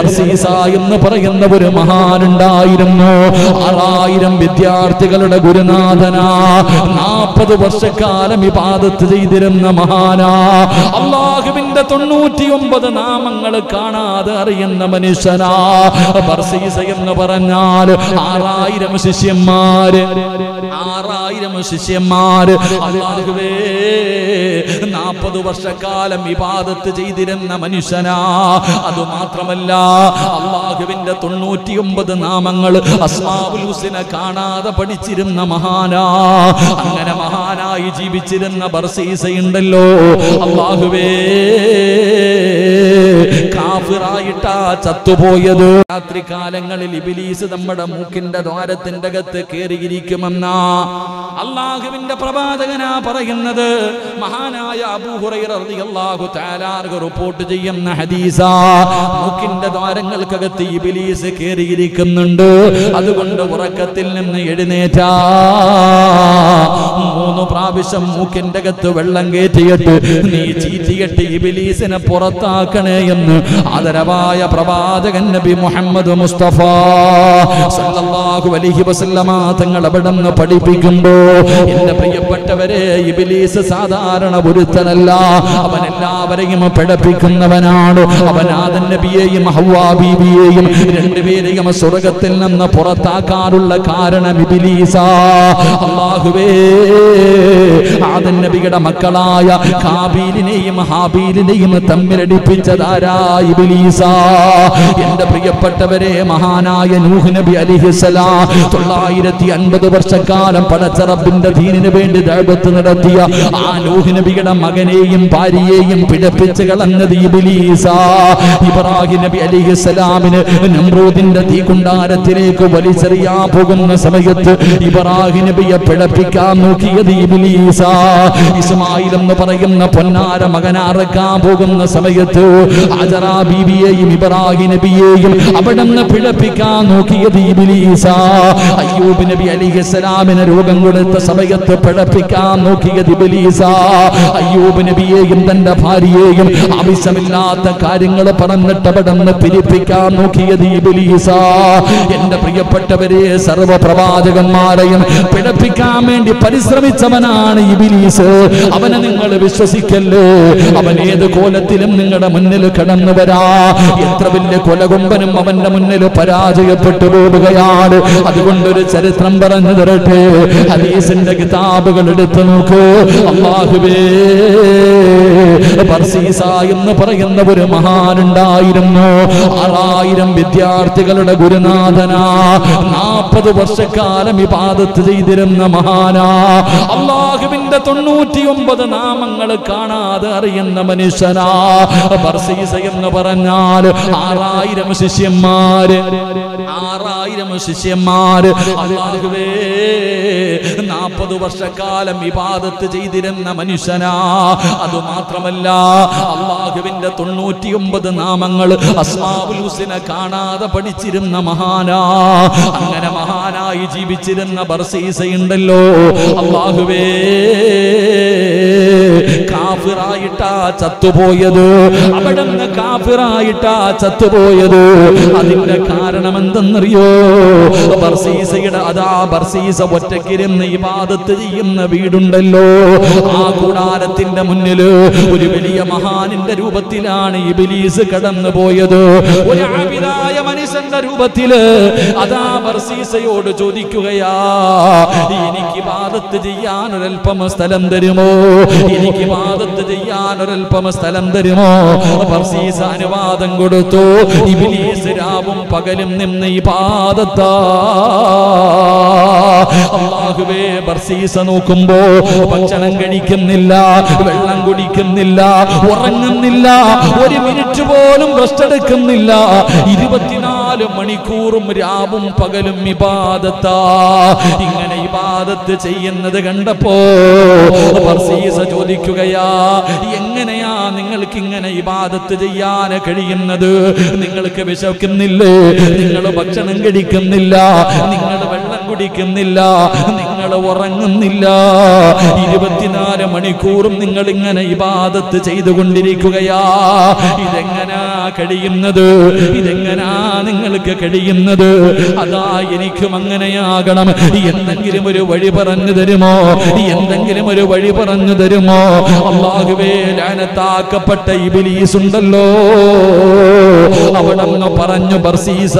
ബർസീസ എന്ന് പറയുന്ന ഒരു മഹാനുണ്ടായിരുന്നു ആറായിരം വിദ്യാർത്ഥികളുടെ ഗുരുനാഥനാ നാൽപ്പത് വർഷക്കാലം ഇബാദത്ത് ചെയ്തിരുന്ന മഹാനാ അള്ളാഹുവിന്റെ തൊണ്ണൂറ്റി ഒമ്പത് നാമങ്ങൾ കാണാതെ അറിയുന്ന മനുഷ്യനാ ബർസീസ എന്ന് പറഞ്ഞാൽ ആറായിരം ശിഷ്യന്മാര് ആറായിരം ശിഷ്യന്മാര് അള്ളാഹുവേ നാൽപ്പത് വർഷക്കാലം ഇബാദത്ത് ചെയ്തിരുന്ന മനുഷ്യനാ അത് മാത്രമല്ല അള്ളാഹുവിന്റെ തൊണ്ണൂറ്റി ഒമ്പത് നാമങ്ങൾ അസ്മാവുൽ ഹുസിനെ കാണാതെ പഠിച്ചിരുന്ന മഹാനാ അങ്ങനെ മഹാനായി ജീവിച്ചിരുന്ന ബർസീസയുണ്ടല്ലോ അള്ളാഹുവേ കാഫിറായിട്ടാ ചത്തുപോയത് രാത്രി കാലങ്ങളിൽ ഇബിലീസ് നമ്മുടെ മൂക്കിന്റെ ദ്വാരത്തിന്റെ അകത്ത് കയറിയിരിക്കുമെന്നാ അള്ളാഹുവിന്റെ പ്രവാചകനാ പറയുന്നത് മഹാനായ അബൂഹുറൈറിയാഹു താലാർക്ക് റിപ്പോർട്ട് ചെയ്യുന്ന ഹദീസ മൂക്കിന്റെ ദ്വാരങ്ങൾക്കകത്ത് ഇബിലീസ് കയറിയിരിക്കുന്നുണ്ട് അതുകൊണ്ട് ഉറക്കത്തിൽ നിന്ന് എഴുന്നേറ്റാ മൂന്ന് പ്രാവശ്യം മൂക്കിന്റെ അകത്ത് വെള്ളം കയറ്റിയിട്ട് നീ ചീറ്റിയിട്ട് ഇബിലീസിനെ പുറത്താക്കണേ എന്ന് ആദരവായ പ്രവാചകൻ നബി മുഹമ്മദ് മുസ്തഫ സല്ലല്ലാഹു അലൈഹി വസല്ലമ തങ്ങൾ അവിടെ നിന്ന് പഠിപ്പിക്കുമ്പോ എന്റെ പ്രിയപ്പെട്ടവരെ ഇബിലീസ് സാധാരണ ഒരുത്തനല്ല അവൻ എല്ലാവരെയും പിഴപ്പിക്കുന്നവനാണ് അവൻ ആദൻ നബിയെയും ഹവ്വാ ബീവിയെയും രണ്ടുപേരെയും സ്വർഗത്തിൽ നിന്ന് പുറത്താക്കാനുള്ള കാരണം ഇബിലീസ അള്ളാഹുവേ ആദൻ നബിയുടെ മക്കളായ കാബീലിനെയും ഹാബീലിനെയും തമ്മിലടിപ്പിച്ചതാരാ ഇബിലീസ എന്റെ പ്രിയപ്പെട്ടവരെ മഹാനായ നൂഹ് നബി അലിഹിസലാം തൊള്ളായിരത്തി അൻപത് വർഷക്കാലം പടച്ചറബിന്റെ ദീനിന് വേണ്ടി ദൈവത്ത് നടത്തിയ ആ നൂഹ് നബിയുടെ മകനെയും ഭാര്യയെയും പിഴപ്പിച്ച് കളഞ്ഞത് ഇബിലീസ ഇബ്രാഹിം നബി അലിഹിസലാമിന് നമ്രൂദിന്റെ തീകുണ്ടാരത്തിലേക്ക് വലിച്ചെറിയാൻ പോകുന്ന സമയത്ത് ഇബ്രാഹിം നബിയെ പിഴപ്പിക്കാൻ നോക്കിയത് ഇബിലീസ ഇസ്മായിൽ എന്ന് പറയുന്ന പൊന്നാര മകനാറക്കാൻ പോകുന്ന സമയത്ത് അജറാ ബീവിയെയും ഇബ്രാഹിം നബിയെയും അവിടെ നിന്ന് പിഴപ്പിക്കാൻ നോക്കിയത് ഇബിലീസ അയ്യൂബ് നബി അലിഹിസ്സലാമിന് രോഗം കൊടുത്ത സമയത്ത് പിഴപ്പിക്കാൻ നോക്കിയത് ഇബിലീസ അയ്യൂബ് നബിയെയും തന്റെ ഭാര്യയെയും ആവശ്യമില്ലാത്ത കാര്യങ്ങൾ പറഞ്ഞിട്ട് അവിടെ നിന്ന് പിരിപ്പിക്കാൻ നോക്കിയത് ഇബിലീസ എന്റെ പ്രിയപ്പെട്ടവരെ സർവ പ്രവാചകന്മാരെയും പിഴപ്പിക്കാൻ വേണ്ടി പരിശ്രമിച്ചവനാണ് ഇബിലീസ് അവനെ നിങ്ങൾ വിശ്വസിക്കല്ലേ അവൻ ഏത് കോലത്തിലും നിങ്ങളുടെ മുന്നിൽ കടന്നു വരാ എത്ര വലിയ കൊലകൊമ്പനും അവന്റെ മുന്നിൽ പരാജയപ്പെട്ടു പോവുകയാണ് അതുകൊണ്ടൊരു ചരിത്രം പറഞ്ഞു തരട്ടെ ഹദീസിന്റെ കിതാബുകൾ എടുത്തു നോക്കൂ അള്ളാഹുവേ ബർസീസ എന്ന് പറയുന്ന ഒരു മഹാനുണ്ടായിരുന്നു ആറായിരം വിദ്യാർത്ഥികളുടെ ഗുരുനാഥനാ നാൽപ്പത് വർഷക്കാലം ഇബാദത്ത് ചെയ്തിരുന്ന മഹാനാ അള്ളാഹുവിന്റെ തൊണ്ണൂറ്റി ഒമ്പത് നാമങ്ങൾ കാണാതെ അറിയുന്ന മനുഷ്യനാ ബർസീസ എന്ന് പറഞ്ഞാൽ ആറായിരം ശിഷ്യന്മാര് ആറായിരം ശിഷ്യന്മാര് അള്ളാഹുവേ നാൽപ്പത് വർഷക്കാലം ഇബാദത്ത് ചെയ്തിരുന്ന മനുഷ്യനാ അത് മാത്രമല്ല അള്ളാഹുവിന്റെ തൊണ്ണൂറ്റി ഒമ്പത് നാമങ്ങൾ അസ്മാവുൽ ഹുസിനെ കാണാതെ പഠിച്ചിരുന്ന മഹാനാ അങ്ങനെ മഹാനായി ജീവിച്ചിരുന്ന ബർസീസയുണ്ടല്ലോ അള്ളാഹുവേ കാഫിറായിട്ടാ ചത്തുപോയത് അവിടെ നിന്ന് കാഫിറായിട്ടാ ചത്തുപോയത് അതിന്റെ കാരണം എന്തെന്നറിയോ ബർസീസയുടെ അതാ ബർസീസ ഒറ്റക്കിരുന്ന് ഇബാദത്ത് ചെയ്യുന്ന വീടുണ്ടല്ലോ ആ കൂടാരത്തിന്റെ മുന്നില് ഒരു വലിയ മഹാനിന്റെ രൂപത്തിലാണ് ഇബിലീസ് കടന്നു പോയത് ഒരു ആബിദായ മനുഷ്യന്റെ രൂപത്തില് അതാ ബർസീസയോട് ചോദിക്കുകയാ എനിക്ക് ഇബാദത്ത് ചെയ്യാൻ ഒരൽപ്പം സ്ഥലം തരുമോ എനിക്ക് ഇബാദത്ത് ചെയ്യാൻ ഒരൽപ്പം സ്ഥലം തരുമോ ബർസീസ അനുവാദം കൊടുത്തു ഇബിലീസ് രാവും പകലും നിന്ന് ഇബാദത്താ അള്ളാഹുവേ ബർസീസ നോക്കുമ്പോ ഭക്ഷണം കഴിക്കുന്നില്ല വെള്ളം കുടിക്കുന്നില്ല ഉറങ്ങുന്നില്ല ഒരു മിനിറ്റ് പോലും റെസ്റ്റ് എടുക്കുന്നില്ല ഇരുപത്തിനാല് മണിക്കൂറും രാവും പകലും ഇബാദത്താ ഇങ്ങനെ ഇബാദത്ത് ചെയ്യുന്നത് കണ്ടപ്പോ ബർസീസ ചോദിക്കുകയാ എങ്ങനെയാ നിങ്ങൾക്ക് ഇങ്ങനെ ഇബാദത്ത് ചെയ്യാൻ കഴിയുന്നത് നിങ്ങൾക്ക് വിശക്കുന്നില്ലേ നിങ്ങൾ ഭക്ഷണം കഴിക്കുന്നില്ല നിങ്ങൾ വെള്ളം കുടിക്കുന്നില്ല നിങ്ങൾ നിങ്ങൾ ഉറങ്ങുന്നില്ല ഇരുപത്തിനാല് മണിക്കൂറും നിങ്ങൾ ഇങ്ങനെ ഇബാദത്ത് ചെയ്തുകൊണ്ടിരിക്കുകയാ ഇതെങ്ങനാ കഴിയുന്നത് ഇതെങ്ങനാ നിങ്ങൾക്ക് കഴിയുന്നത് അതാ എനിക്കും അങ്ങനെയാകണം എന്തെങ്കിലും ഒരു വഴി പറഞ്ഞു തരുമോ എന്തെങ്കിലും ഒരു വഴി പറഞ്ഞു തരുമോ അള്ളാഹുവേ ലാനത്താക്കപ്പെട്ട ഇബിലീസ് ഉണ്ടല്ലോ അവിടെ പറഞ്ഞു ബർസീസ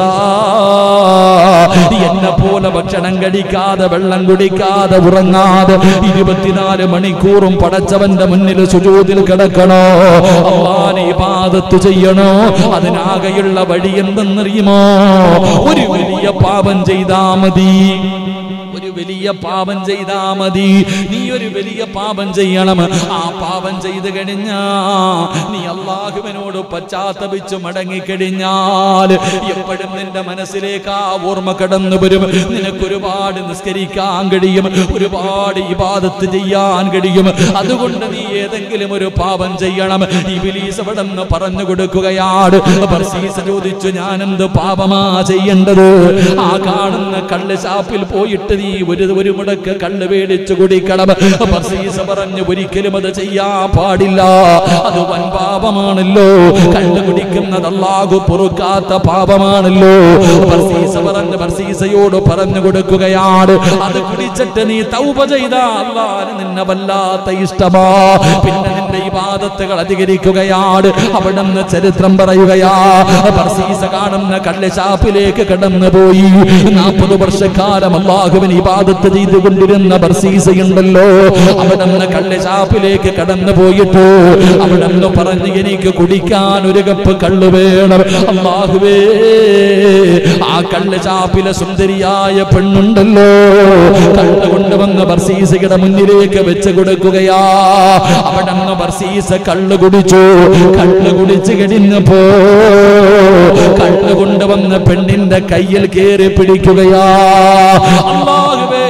എന്നെ പോലെ ഭക്ഷണം കഴിക്കാതെ വെള്ളം കുടിക്കാതെ ഉറങ്ങാതെ ഇരുപത്തിനാല് മണിക്കൂറും പടച്ചവന്റെ മുന്നിൽ സുജൂതിൽ കിടക്കണോ അള്ളാനെ ഇബാദത്ത് ചെയ്യണോ അതിനാകെയുള്ള വഴി എന്തെന്നറിയുമോ ഒരു വലിയ പാപം ചെയ്താ മതി ഒരു വലിയ പാപം ചെയ്താ മതി നീ ഒരു വലിയ പാപം ചെയ്യണം ആ പാപം ചെയ്തു കഴിഞ്ഞാ നീ അള്ളാഹുവിനോട് പശ്ചാത്തപിച്ചു മടങ്ങിക്കഴിഞ്ഞാൽ എപ്പോഴും നിന്റെ മനസ്സിലേക്ക് ആ ഓർമ്മ കടന്നു വരും നിനക്ക് ഒരുപാട് നിസ്കരിക്കാൻ കഴിയും ഒരുപാട് ഇബാദത്ത് ചെയ്യാൻ കഴിയും അതുകൊണ്ട് നീ ഏതെങ്കിലും ഒരു പാപം ചെയ്യണം ഈ ബിലീസ് അവിടെ നിന്ന് പറഞ്ഞു കൊടുക്കുകയാണ് ബർസീസ് ചോദിച്ചു ഞാൻ എന്ത് പാപമാ ചെയ്യേണ്ടത് ആ കാണുന്ന കള്ള് ഷാപ്പിൽ പോയിട്ട് നീ ഒരു ഒരു മുടക്ക് കള്ള് മേടിച്ചു കുടിക്കണം ബർസീസ് പറഞ്ഞു ഒരിക്കലും അത് ചെയ്യാൻ പാടില്ല അത് വൻ പാപമാണല്ലോ കള്ള് കുടിക്കുന്നത് അല്ലാഹു പൊറുക്കാത്ത പാപമാണല്ലോ ബർസീസ പറഞ്ഞു ബർസീസയോട് പറഞ്ഞു കൊടുക്കുകയാണ് അത് കുടിച്ചിട്ട് നീ തൗബ ചെയ്ത അല്ലാഹ് നിന്നെ വല്ലാത്ത ഇഷ്ടമാ പിന്നെ നിന്റെ ഇബാദത്തുകൾ അധികരിക്കുകയാണ് അവിടെ നിന്ന് ചരിത്രം പറയുകയാ ബർസീസ കാണുന്ന കള്ളിഷാപ്പിലേക്ക് കടന്നു പോയി നാൽപ്പത് വർഷക്കാലം അള്ളാഹുവിന് ഇബാദത്ത് ചെയ്തുകൊണ്ടിരുന്ന ബർസീസയുണ്ടല്ലോ അവിടെ നിന്ന് കള്ളിഷാപ്പിലേക്ക് കടന്നു പോയിട്ട് അവിടെ നിന്ന് പറഞ്ഞു എനിക്ക് കുടിക്കാൻ ഒരു കപ്പ് കള്ള് വേണം അള്ളാഹുവേ ആ കള്ള് ചാപ്പിലെ സുന്ദരിയായ പെണ്ണുണ്ടല്ലോ കള്ള് കൊണ്ടുവന്ന് ബർസീസയുടെ മുന്നിലേക്ക് വെച്ച് കൊടുക്കുകയാ അവിടെ നിന്ന് ബർസീസ കള്ള് കുടിച്ചു കള്ള് കുടിച്ച് കഴിഞ്ഞപ്പോ കള്ള് കൊണ്ടുവന്ന് പെണ്ണിന്റെ കയ്യിൽ കയറി പിടിക്കുകയാ അള്ളാഹുവേ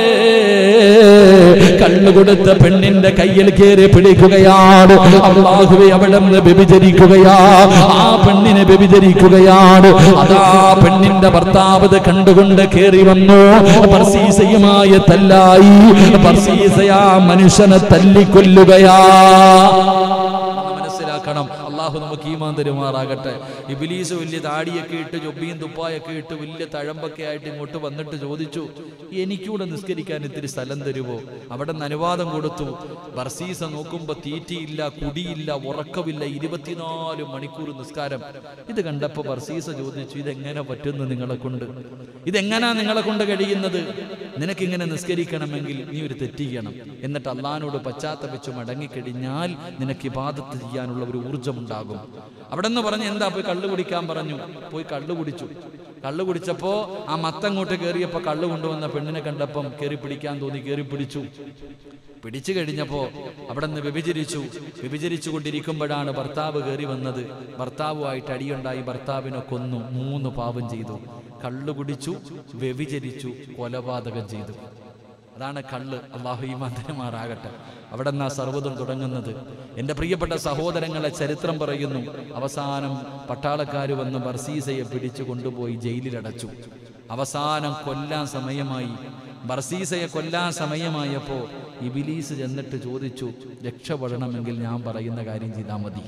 കള്ളു കൊടുത്ത പെണ്ണിന്റെ കയ്യിൽ കയറി പിടിക്കുകയാണ് അള്ളാഹുവെ അവിടെ നിന്ന് വ്യഭിചരിക്കുകയാ ആ പെണ്ണിനെ വ്യഭിചരിക്കുകയാണ് അതാ പെണ്ണിന്റെ ഭർത്താവ് ഇത് കണ്ടുകൊണ്ട് കയറി വന്നു പർസീസയുമായ തല്ലായി പർസീസയാ മനുഷ്യനെ തല്ലിക്കൊല്ലുകയാ മനസ്സിലാക്കണം അള്ളാഹു നമുക്ക് ഈമാൻ തരുമാറാകട്ടെ ഇബിലീസ് വലിയ താടിയൊക്കെ ഇട്ട് ജൊബിയും തുപ്പായൊക്കെ ഇട്ട് വലിയ തഴമ്പൊക്കെ ആയിട്ട് ഇങ്ങോട്ട് വന്നിട്ട് ചോദിച്ചു എനിക്കൂടെ നിസ്കരിക്കാൻ ഇത്തിരി സ്ഥലം തരുമോ അവിടെ നിന്ന് അനുവാദം കൊടുത്തു ബർസീസ നോക്കുമ്പോ തീറ്റിയില്ല കുടിയില്ല ഉറക്കമില്ല ഇരുപത്തിനാല് മണിക്കൂർ നിസ്കാരം ഇത് കണ്ടപ്പോ ബർസീസ ചോദിച്ചു ഇതെങ്ങനെ പറ്റുന്നു നിങ്ങളെ കൊണ്ട് ഇതെങ്ങനാ നിങ്ങളെ കൊണ്ട് കഴിയുന്നത് നിനക്കിങ്ങനെ നിസ്കരിക്കണമെങ്കിൽ നീ ഒരു തെറ്റ് ചെയ്യണം എന്നിട്ട് അള്ളഹാനോട് പശ്ചാത്തപിച്ച് മടങ്ങിക്കഴിഞ്ഞാൽ നിനക്ക് ഇബാദത്ത് ചെയ്യാനുള്ള ഒരു ഊർജ്ജം ഉണ്ടാകും അവിടെ നിന്ന് പറഞ്ഞ് എന്താ പോയി കള്ളു കുടിക്കാൻ പറഞ്ഞു പോയി കള്ളു കുടിച്ചു കള്ളു കുടിച്ചപ്പോ ആ മത്തങ്ങോട്ട് കയറിയപ്പോ കള്ളു കൊണ്ടുവന്ന പെണ്ണിനെ കണ്ടപ്പം കയറി പിടിക്കാൻ തോന്നി കയറി പിടിച്ചു പിടിച്ചു കഴിഞ്ഞപ്പോ അവിടെ നിന്ന് വ്യഭിചരിച്ചു വ്യഭിചരിച്ചു കൊണ്ടിരിക്കുമ്പോഴാണ് ഭർത്താവ് കയറി വന്നത് ഭർത്താവുമായിട്ട് അടിയുണ്ടായി ഭർത്താവിനെ കൊന്നു മൂന്ന് പാപം ചെയ്തു കള്ളു കുടിച്ചു വ്യഭിചരിച്ചു കൊലപാതകം ചെയ്തു അതാണ് കള്ള് അള്ളാഹു ഈമാന്തരമാറാകട്ടെ അവിടെ നിന്നാ സർവ്വതും തുടങ്ങുന്നത് എൻ്റെ പ്രിയപ്പെട്ട സഹോദരങ്ങളെ ചരിത്രം പറയുന്നു അവസാനം പട്ടാളക്കാർ വന്ന് ബർസീസയെ പിടിച്ചു കൊണ്ടുപോയി ജയിലിലടച്ചു അവസാനം കൊല്ലാൻ സമയമായി ബർസീസയെ കൊല്ലാൻ സമയമായപ്പോൾ ഇബിലീസ് ചെന്നിട്ട് ചോദിച്ചു രക്ഷപ്പെടണമെങ്കിൽ ഞാൻ പറയുന്ന കാര്യം ചെയ്താൽ മതി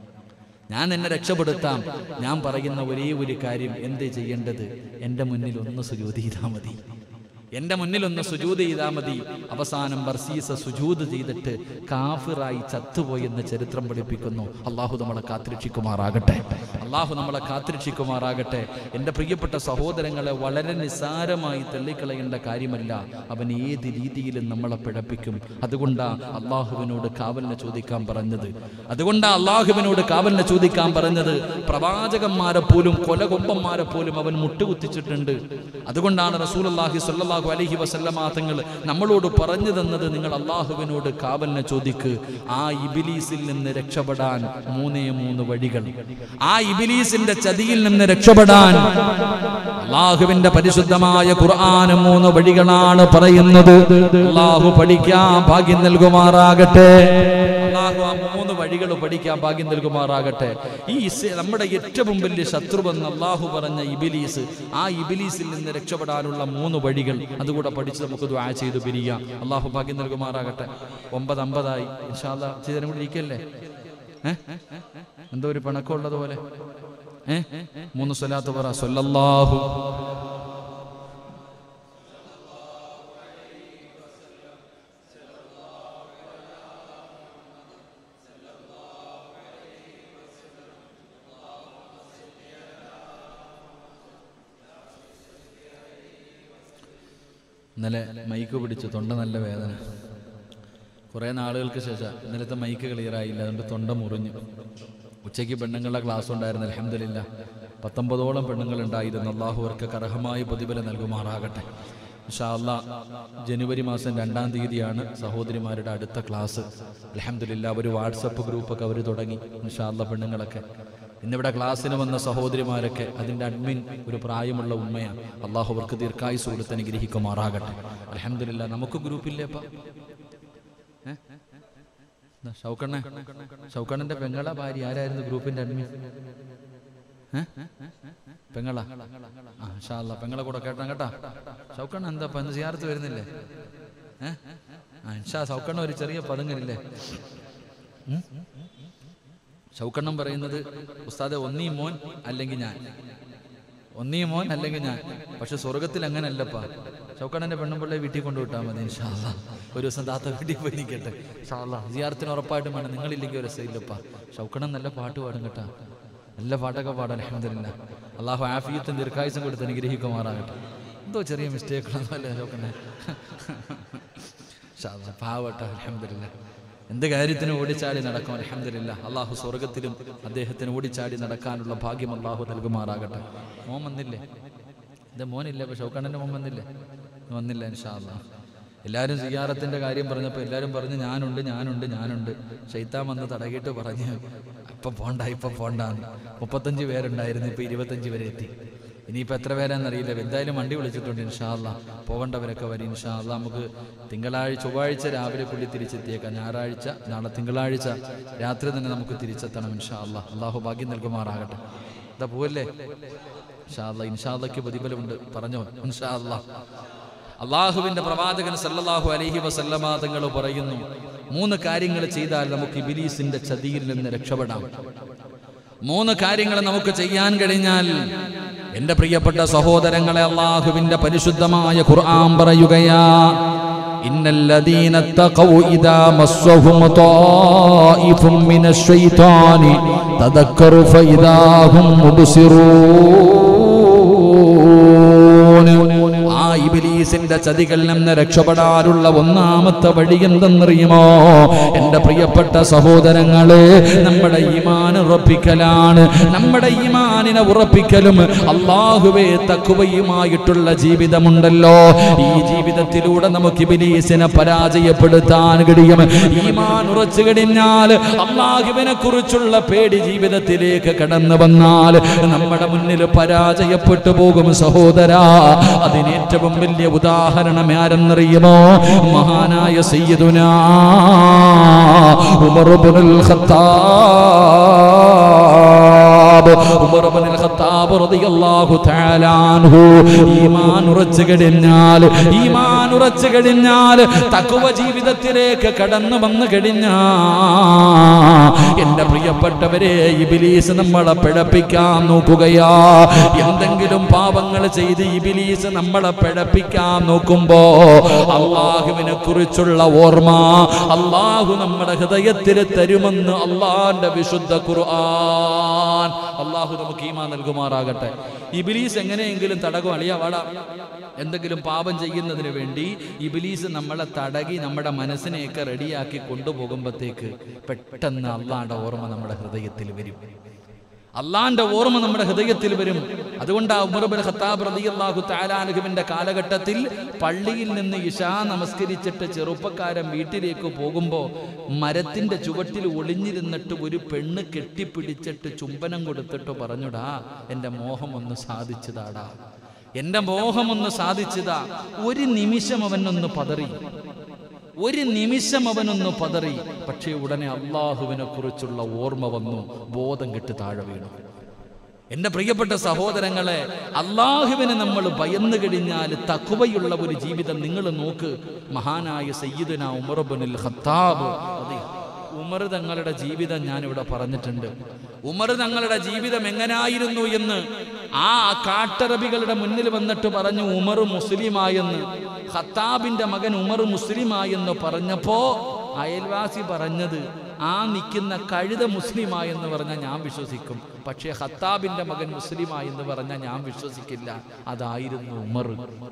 ഞാൻ എന്നെ രക്ഷപ്പെടുത്താം ഞാൻ പറയുന്ന ഒരേ ഒരു കാര്യം എന്ത് ചെയ്യേണ്ടത് എൻ്റെ മുന്നിൽ ഒന്ന് സുജൂത് ചെയ്താൽ മതി എൻ്റെ മുന്നിൽ ഒന്ന് സുജൂത് ചെയ്താൽ മതി അവസാനം ബർസീസ സുജൂത് ചെയ്തിട്ട് കാഫിറായി ചത്തുപോയി എന്ന് ചരിത്രം പഠിപ്പിക്കുന്നു അള്ളാഹു നമ്മളെ കാത്തിരക്ഷിക്കുമാറാകട്ടെ അള്ളാഹു നമ്മളെ കാത്തിരക്ഷിക്കുമാറാകട്ടെ എൻ്റെ പ്രിയപ്പെട്ട സഹോദരങ്ങളെ വളരെ നിസ്സാരമായി തള്ളിക്കളയേണ്ട കാര്യമല്ല അവൻ ഏത് രീതിയിലും നമ്മളെ പിഴപ്പിക്കും അതുകൊണ്ടാണ് അള്ളാഹുവിനോട് കാവലിനെ ചോദിക്കാൻ പറഞ്ഞത് അതുകൊണ്ടാണ് അള്ളാഹുവിനോട് കാവലിനെ ചോദിക്കാൻ പറഞ്ഞത് പ്രവാചകന്മാരെ പോലും കൊലകൊമ്പന്മാരെ പോലും അവൻ മുട്ടുകുത്തിച്ചിട്ടുണ്ട് അതുകൊണ്ടാണ് റസൂൽ അള്ളാഹി സല്ലാഹു അലഹി വസല്ലമാ തങ്ങൾ നമ്മളോട് പറഞ്ഞു തന്നത് നിങ്ങൾ അള്ളാഹുവിനോട് കാവലിനെ ചോദിക്ക് ആ ഇബിലീസിൽ നിന്ന് രക്ഷപ്പെടാൻ മൂന്നേ മൂന്ന് വഴികൾ ആ ഇബിലീസിന്റെ ചതിയിൽ നിന്ന് രക്ഷപ്പെടാൻ അള്ളാഹുവിന്റെ പരിശുദ്ധമായ ഖുർആൻ മൂന്ന് വഴികളാണ് പറയുന്നത് അള്ളാഹു പഠിക്കാൻ ഭാഗ്യം നൽകുമാറാകട്ടെ അള്ളാഹു ആ മൂന്ന് വഴി വഴികൾ പഠിക്കാൻ ഭാഗ്യം നൽകുമാറാകട്ടെ ഈ ഇസ് നമ്മുടെ ഏറ്റവും വലിയ ശത്രുവെന്ന് അള്ളാഹു പറഞ്ഞ ഇബിലീസ് ആ ഇബിലീസിൽ നിന്ന് രക്ഷപ്പെടാനുള്ള മൂന്ന് വഴികൾ അതുകൂടെ പഠിച്ച് നമുക്ക് ദ്വാ ചെയ്ത് പിരിയാം അള്ളാഹു ഭാഗ്യം നൽകുമാറാകട്ടെ ഒമ്പത് അമ്പതായി ഇൻഷാല്ല ചെയ്തരം കൂടി ഇരിക്കല്ലേ ഏ എന്തോ ഒരു പിണക്കമുള്ളത് പോലെ ഏ മൂന്ന് സ്വലാത്ത് പറ സൊല്ലല്ലാഹു ഇന്നലെ മൈക്ക് പിടിച്ചു തൊണ്ട നല്ല വേദന കുറേ നാളുകൾക്ക് ശേഷം ഇന്നലത്തെ മൈക്ക് ക്ലിയർ ആയില്ല അതുകൊണ്ട് തൊണ്ട മുറിഞ്ഞു ഉച്ചയ്ക്ക് പെണ്ണുങ്ങളുടെ ക്ലാസ് ഉണ്ടായിരുന്നു അലഹമില്ല പത്തൊമ്പതോളം പെണ്ണുങ്ങൾ ഉണ്ടായിരുന്നു അള്ളാഹു അവർക്ക് കർഹമായ പ്രതിഫലം നൽകുമാറാകട്ടെ ഇൻഷാ അല്ലാ ജനുവരി മാസം രണ്ടാം തീയതിയാണ് സഹോദരിമാരുടെ അടുത്ത ക്ലാസ് അലഹമില്ല ഒരു വാട്സപ്പ് ഗ്രൂപ്പൊക്കെ അവർ തുടങ്ങി ഇൻഷാ അല്ലാ പെണ്ണുങ്ങളൊക്കെ ഇന്നിവിടെ ക്ലാസ്സിന് വന്ന സഹോദരിമാരൊക്കെ അതിൻ്റെ അഡ്മിൻ ഒരു പ്രായമുള്ള ഉമ്മയാണ് അള്ളാഹു അവർക്ക് ദീർഘായുസ് കൊടുത്ത് അനുഗ്രഹിക്കുമാറാകട്ടെ അലഹമില്ല നമുക്ക് ഗ്രൂപ്പില്ലേ അപ്പം ഷൗക്കണ്ണ ഷൗക്കണ്ണന്റെ പെങ്ങള ഭാര്യ ആരായിരുന്നു ഗ്രൂപ്പിന്റെ അഡ്മിൻ ഏ? പെങ്ങള ആ ഷാല്ല പെങ്ങളെ കൂടെ കേട്ടാ കേട്ടാ ഷൗക്കണ്ണ എന്താ ഇപ്പൊ ഇന്ന് സിയാർത്ത് വരുന്നില്ലേ ഏ? ആ ഷാ ഷൗക്കണ്ണ ഒരു ചെറിയ പതുങ്ങലില്ലേ ഉം? ഷൗക്കണ്ണം പറയുന്നത് ഉസ്താദെ ഒന്നീ മോൻ അല്ലെങ്കിൽ ഞാൻ ഒന്നീ മോൻ അല്ലെങ്കിൽ ഞാൻ പക്ഷെ സ്വർഗത്തിൽ അങ്ങനല്ലപ്പാ ചൗക്കണ്ണന്റെ പെണ്ണുമ്പിള്ളെ വീട്ടിൽ കൊണ്ടുവിട്ടാൽ മതി ഇൻഷാല്ല ഒരു ദിവസം താത്ത വീട്ടിൽ പോയി നിൽക്കട്ടെ ഇൻഷാല്ല ജിയാറത്തിന് ഉറപ്പായിട്ടും വേണം നിങ്ങളില്ലെങ്കിൽ ഒരു രസമില്ലപ്പാ ഷൗക്കണ്ണൻ നല്ല പാട്ട് പാടും കേട്ടാ നല്ല പാട്ടൊക്കെ പാടാൻ അലഹമില്ല അള്ളാഹു ആഫിയത്തും ദീർഘായുസം കൊടുത്ത് അനുഗ്രഹിക്കുമാറാകട്ടെ എന്തോ ചെറിയ മിസ്റ്റേക്കുകളൊന്നും അല്ലേ ഷൗക്കണ്ണെ ഇൻഷാല്ലാ, പാവട്ടെ അലഹമില്ല എന്ത് കാര്യത്തിനും ഓടിച്ചാടി നടക്കും അലഹമില്ല അള്ളാഹു സ്വർഗത്തിലും അദ്ദേഹത്തിന് ഓടിച്ചാടി നടക്കാനുള്ള ഭാഗ്യം അള്ളാഹു നൽകുമാറാകട്ടെ മോൻ വന്നില്ലേ എന്റെ മോനില്ലേ ഇപ്പൊ ഷൗക്കണ്ണന്റെ മോൻ വന്നില്ലേ വന്നില്ല ഇൻഷാല്ലാ എല്ലാവരും സിയാറത്തിന്റെ കാര്യം പറഞ്ഞപ്പോൾ എല്ലാവരും പറഞ്ഞു ഞാനുണ്ട് ഞാനുണ്ട് ഞാനുണ്ട് ഷെയ്ത്താൻ വന്ന് തടകിയിട്ട് പറഞ്ഞ് ഇപ്പൊ പോണ്ട ഇപ്പൊ പോണ്ടാന്ന് മുപ്പത്തഞ്ച് പേരുണ്ടായിരുന്നു ഇപ്പൊ ഇരുപത്തഞ്ച് വരെ എത്തി ഇനിയിപ്പോൾ എത്ര പേരാന്നറിയില്ല എന്തായാലും വണ്ടി വിളിച്ചിട്ടുണ്ട് ഇൻഷാല്ല പോകേണ്ടവരൊക്കെ വരും ഇൻഷാല്ല നമുക്ക് തിങ്കളാഴ്ച ചൊവ്വാഴ്ച രാവിലെ പുള്ളി തിരിച്ചെത്തിയേക്കാം ഞായറാഴ്ച നാളെ തിങ്കളാഴ്ച രാത്രി തന്നെ നമുക്ക് തിരിച്ചെത്തണം ഇൻഷാല്ല അള്ളാഹു ഭാഗ്യം നൽകുമാറാകട്ടെ എന്താ പോവല്ലേ ഇൻഷാല്ല ഇൻഷാല്ലയ്ക്ക് പ്രതിഫലമുണ്ട് പറഞ്ഞോ ഇൻഷാല്ല അള്ളാഹുവിന്റെ പ്രവാചകൻ സല്ലല്ലാഹു അലൈഹി വസല്ലമ തങ്ങൾ പറയുന്നു മൂന്ന് കാര്യങ്ങൾ ചെയ്താൽ നമുക്ക് ഇബിലീസിന്റെ ചതിയിൽ നിന്ന് രക്ഷപ്പെടാം മൂന്ന് കാര്യങ്ങൾ നമുക്ക് ചെയ്യാൻ കഴിഞ്ഞാൽ എന്റെ പ്രിയപ്പെട്ട സഹോദരങ്ങളെ അള്ളാഹുവിന്റെ പരിശുദ്ധമായ ഖുർആൻ പറയുകയാ ഇന്നല്ലദീന തഖൗ ഇദാ മസ്സഹും ത്വായിഫും മിനശ്ശൈത്വാനി തദക്കറു ഫഇദാ ഹും മുബ്സിറൂൻ ആ ഇബിലീസിന്റെ ചതികളിൽ നിന്ന് രക്ഷപ്പെടാനുള്ള ഒന്നാമത്തെ വഴി എന്തെന്നറിയുമോ എന്റെ പ്രിയപ്പെട്ട സഹോദരങ്ങളെ നമ്മുടെ ഈമാൻ ഉറപ്പിക്കലാണ് നമ്മുടെ ഈമാനിനെ ഉറപ്പിക്കലും അള്ളാഹുവേ തക്കുവയുമായിട്ടുള്ള ജീവിതമുണ്ടല്ലോ ഈ ജീവിതത്തിലൂടെ നമുക്ക് ഇബിലീസിനെ പരാജയപ്പെടുത്താൻ കഴിയും ഈമാൻ ഉറച്ചു കഴിഞ്ഞാൽ അള്ളാഹുവിനെ കുറിച്ചുള്ള പേടി ജീവിതത്തിലേക്ക് കടന്നു വന്നാൽ നമ്മുടെ മുന്നിൽ പരാജയപ്പെട്ടു പോകും സഹോദരാ അതിന് ഏറ്റവും വലിയ ഉദാഹരണം ആരെന്നറിയുമോ മഹാനായ സയ്യിദുനാ ഉമർ ഇബ്നുൽ ഖത്താബ് ഉമർ ഇബ്നുൽ ഖത്താബ് റളിയല്ലാഹു തആല അൻഹു ഈമാൻ ഉറച്ചു കഴിഞ്ഞാൽ ഈമാൻ ഉറച്ചു കഴിഞ്ഞാൽ തഖ്വ ജീവിതത്തിലേക്ക് കടന്നു വന്നു കഴിഞ്ഞാ എന്റെ പ്രിയപ്പെട്ടവരെ ഇബിലീസ് നമ്മളെ പിഴപ്പിക്കാൻ നോക്കുകയാ എന്തെങ്കിലും പാപങ്ങൾ ചെയ്ത് ഇബിലീസ് നമ്മളെ പിഴപ്പിക്കാൻ നോക്കുമ്പോ അള്ളാഹുവിനെ കുറിച്ചുള്ള ഓർമ്മ അള്ളാഹു നമ്മുടെ ഹൃദയത്തിൽ തരുമെന്ന് അള്ളാന്റെ വിശുദ്ധ ഖുർആൻ അള്ളാഹു നമുക്ക് ഈമാ നൽകുമാറാകട്ടെ ഇബിലീസ് എങ്ങനെയെങ്കിലും തടകും അളിയ വാടാ എന്തെങ്കിലും പാപം ചെയ്യുന്നതിന് വേണ്ടി ഇബിലീസ് നമ്മളെ തടകി നമ്മുടെ മനസ്സിനെയൊക്കെ റെഡിയാക്കി കൊണ്ടുപോകുമ്പോഴത്തേക്ക് പെട്ടെന്ന് അള്ളാന്റെ ഓർമ്മ നമ്മുടെ ഹൃദയത്തിൽ വരും അള്ളാന്റെ ഓർമ്മ നമ്മുടെ ഹൃദയത്തിൽ വരും അതുകൊണ്ട് ഉമർബുൽ ഖത്താബ് റളിയല്ലാഹു തആലാനുഹുവിന്റെ കാലഘട്ടത്തിൽ പള്ളിയിൽ നിന്ന് ഇഷാ നമസ്കരിച്ചിട്ട് ചെറുപ്പക്കാരൻ വീട്ടിലേക്ക് പോകുമ്പോൾ മരത്തിന്റെ ചുവട്ടിൽ ഒളിഞ്ഞിരുന്നിട്ട് ഒരു പെണ്ണ് കെട്ടിപ്പിടിച്ചിട്ട് ചുംബനം കൊടുത്തിട്ട് പറഞ്ഞുടാ എൻ്റെ മോഹം ഒന്ന് സാധിച്ചതാടാ എൻ്റെ മോഹം ഒന്ന് സാധിച്ചതാ ഒരു നിമിഷം അവനൊന്ന് പതറി ഒരു നിമിഷം അവനൊന്ന് പതറി പക്ഷേ ഉടനെ അള്ളാഹുവിനെ കുറിച്ചുള്ള ഓർമ്മ വന്നു ബോധം കെട്ട് താഴെ വീണു എന്റെ പ്രിയപ്പെട്ട സഹോദരങ്ങളെ അള്ളാഹുവിനെ നമ്മൾ ഭയന്നു കഴിഞ്ഞാൽ തക്കുവയുള്ള ഒരു ജീവിതം നിങ്ങൾ നോക്ക് മഹാനായ സയ്യിദുന ഉമർബുനിൽ ഖത്താബ് അതെ ഉമർ തങ്ങളുടെ ജീവിതം ഞാൻ ഇവിടെ പറഞ്ഞിട്ടുണ്ട് ഉമർ തങ്ങളുടെ ജീവിതം എങ്ങനായിരുന്നു എന്ന് ആ കാട്ടറബികളുടെ മുന്നിൽ വന്നിട്ട് പറഞ്ഞു ഉമർ മുസ്ലിമായെന്ന് ഖത്താബിന്റെ മകൻ ഉമർ മുസ്ലിമായെന്ന് പറഞ്ഞപ്പോ അയൽവാസി പറഞ്ഞത് ആ നിൽക്കുന്ന കഴുത മുസ്ലിമായെന്ന് പറഞ്ഞാൽ ഞാൻ വിശ്വസിക്കും പക്ഷേ ഖത്താബിന്റെ മകൻ മുസ്ലിമായെന്ന് പറഞ്ഞാൽ ഞാൻ വിശ്വസിക്കില്ല അതായിരുന്നു ഉമർ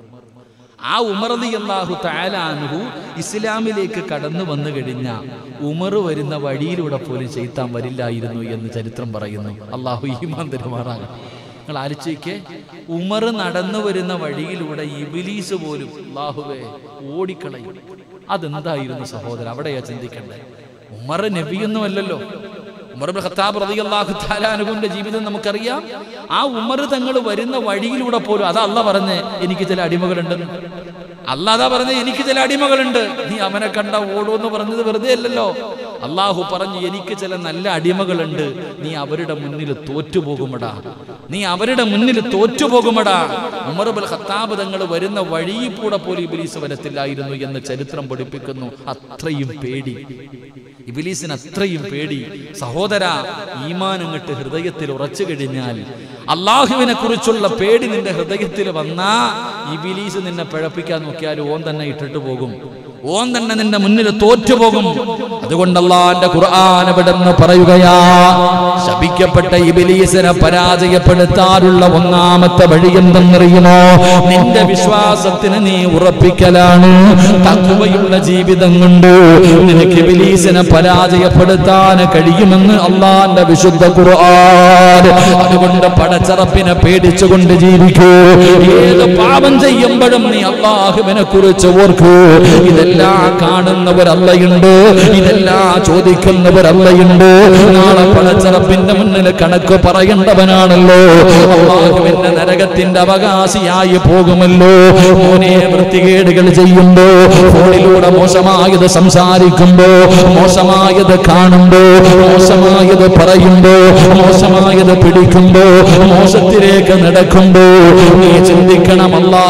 ആ ഉമർ അള്ളാഹു താലാനുഹു ഇസ്ലാമിലേക്ക് കടന്നു വന്നു കഴിഞ്ഞ ഉമർ വരുന്ന വഴിയിലൂടെ പോലും ചെയ്ത്താൻ വരില്ലായിരുന്നു എന്ന് ചരിത്രം പറയുന്നു അള്ളാഹു ഈമാൻ തരുമാറാകട്ടെ നിങ്ങൾ ആലോചിക്കേ ഉമർ നടന്നു വരുന്ന വഴിയിലൂടെ ഇബിലീസ് പോലും അള്ളാഹുവേ ഓടിക്കളയും അതെന്തായിരുന്നു സഹോദരൻ അവിടെയാ ചിന്തിക്കണ്ടേ ഉമർ നബിയൊന്നുമല്ലല്ലോ ഉമർ ഇബ്നു ഖത്താബ് റളിയല്ലാഹു തആല അനുവിന്റെ ജീവിതം നമുക്കറിയാം ആ ഉമർ തങ്ങൾ വരുന്ന വഴിയിലൂടെ പോലും അതാ അല്ല പറഞ്ഞേ എനിക്ക് ചില അടിമകളുണ്ടെന്ന് അല്ല അതാ പറഞ്ഞേ എനിക്ക് ചില അടിമകളുണ്ട് നീ അവനെ കണ്ട ഓടുമെന്ന് പറഞ്ഞത് വെറുതെ അല്ലല്ലോ അള്ളാഹു പറഞ്ഞു എനിക്ക് ചില നല്ല അടിമകളുണ്ട് നീ അവരുടെ മുന്നിൽ തോറ്റുപോകുമടാ നീ അവരുടെ മുന്നിൽ തോറ്റുപോകുമടാ ഉമർ ബൽ ഖത്താബ് തങ്ങൾ വരുന്ന വഴിയിൽ കൂടെ പോലും ഇബിലീസ് വരത്തില്ലായിരുന്നു എന്ന് ചരിത്രം പഠിപ്പിക്കുന്നു അത്രയും പേടി ഇബിലീസിന് അത്രയും പേടി സഹോദര ഈമാൻ അങ്ങട്ട് ഹൃദയത്തിൽ ഉറച്ചു കഴിഞ്ഞാൽ അള്ളാഹുവിനെ കുറിച്ചുള്ള പേടി നിന്റെ ഹൃദയത്തിൽ വന്നാ ഇബിലീസ് നിന്നെ പിഴപ്പിക്കാൻ നോക്കിയാൽ ഓൻ തന്നെ ഇട്ടിട്ട് പോകും ഓൻ തന്നെ നിന്റെ മുന്നിൽ തോറ്റുപോകും അതുകൊണ്ട് അള്ളാന്റെ ഖുർആൻ എവിടെന്ന് പറയുകയാ ശപിക്കപ്പെട്ട ഇബിലീസിനെ പരാജയപ്പെടുത്താനുള്ള ഒന്നാമത്തെ വഴി എന്തെന്നറിയുമോ നിന്റെ വിശ്വാസത്തിന് നീ ഉറപ്പിക്കലാണ് തക്കുവയുള്ള ജീവിതം കൊണ്ട് നിനക്ക് ഇബിലീസിനെ പരാജയപ്പെടുത്താൻ കഴിയുമെന്ന് അള്ളാന്റെ വിശുദ്ധ ഖുർആൻ അതുകൊണ്ട് പടച്ചറപ്പിനെ പേടിച്ചുകൊണ്ട് ജീവിക്കൂ ഏത് പാപം ചെയ്യുമ്പോഴും നീ അള്ളാഹുവിനെ കുറിച്ച് ഓർക്കൂ ഇതെല്ലാം കാണുന്നവരല്ലയുണ്ട് ഇതെല്ലാം ചോദിക്കുന്നവരല്ലയുണ്ട് നാളെ പടച്ചറപ്പിന്റെ മുന്നിൽ കണക്ക് പറയേണ്ടവനാണല്ലോ അള്ളാഹുവിന്റെ നരകത്തിന്റെ അവകാശിയായി പോകുമല്ലോ മോനെ വൃത്തികേടുകൾ ചെയ്യുമ്പോ ഫോണിലൂടെ മോശമായത് സംസാരിക്കുമ്പോ മോശമായത് കാണുമ്പോ മോശമായത് പറയുമ്പോ മോശമായത് പിടിക്കുമ്പോ മോശത്തിലേക്ക് നടക്കുമ്പോ നീ ചിന്തിക്കണമല്ലാ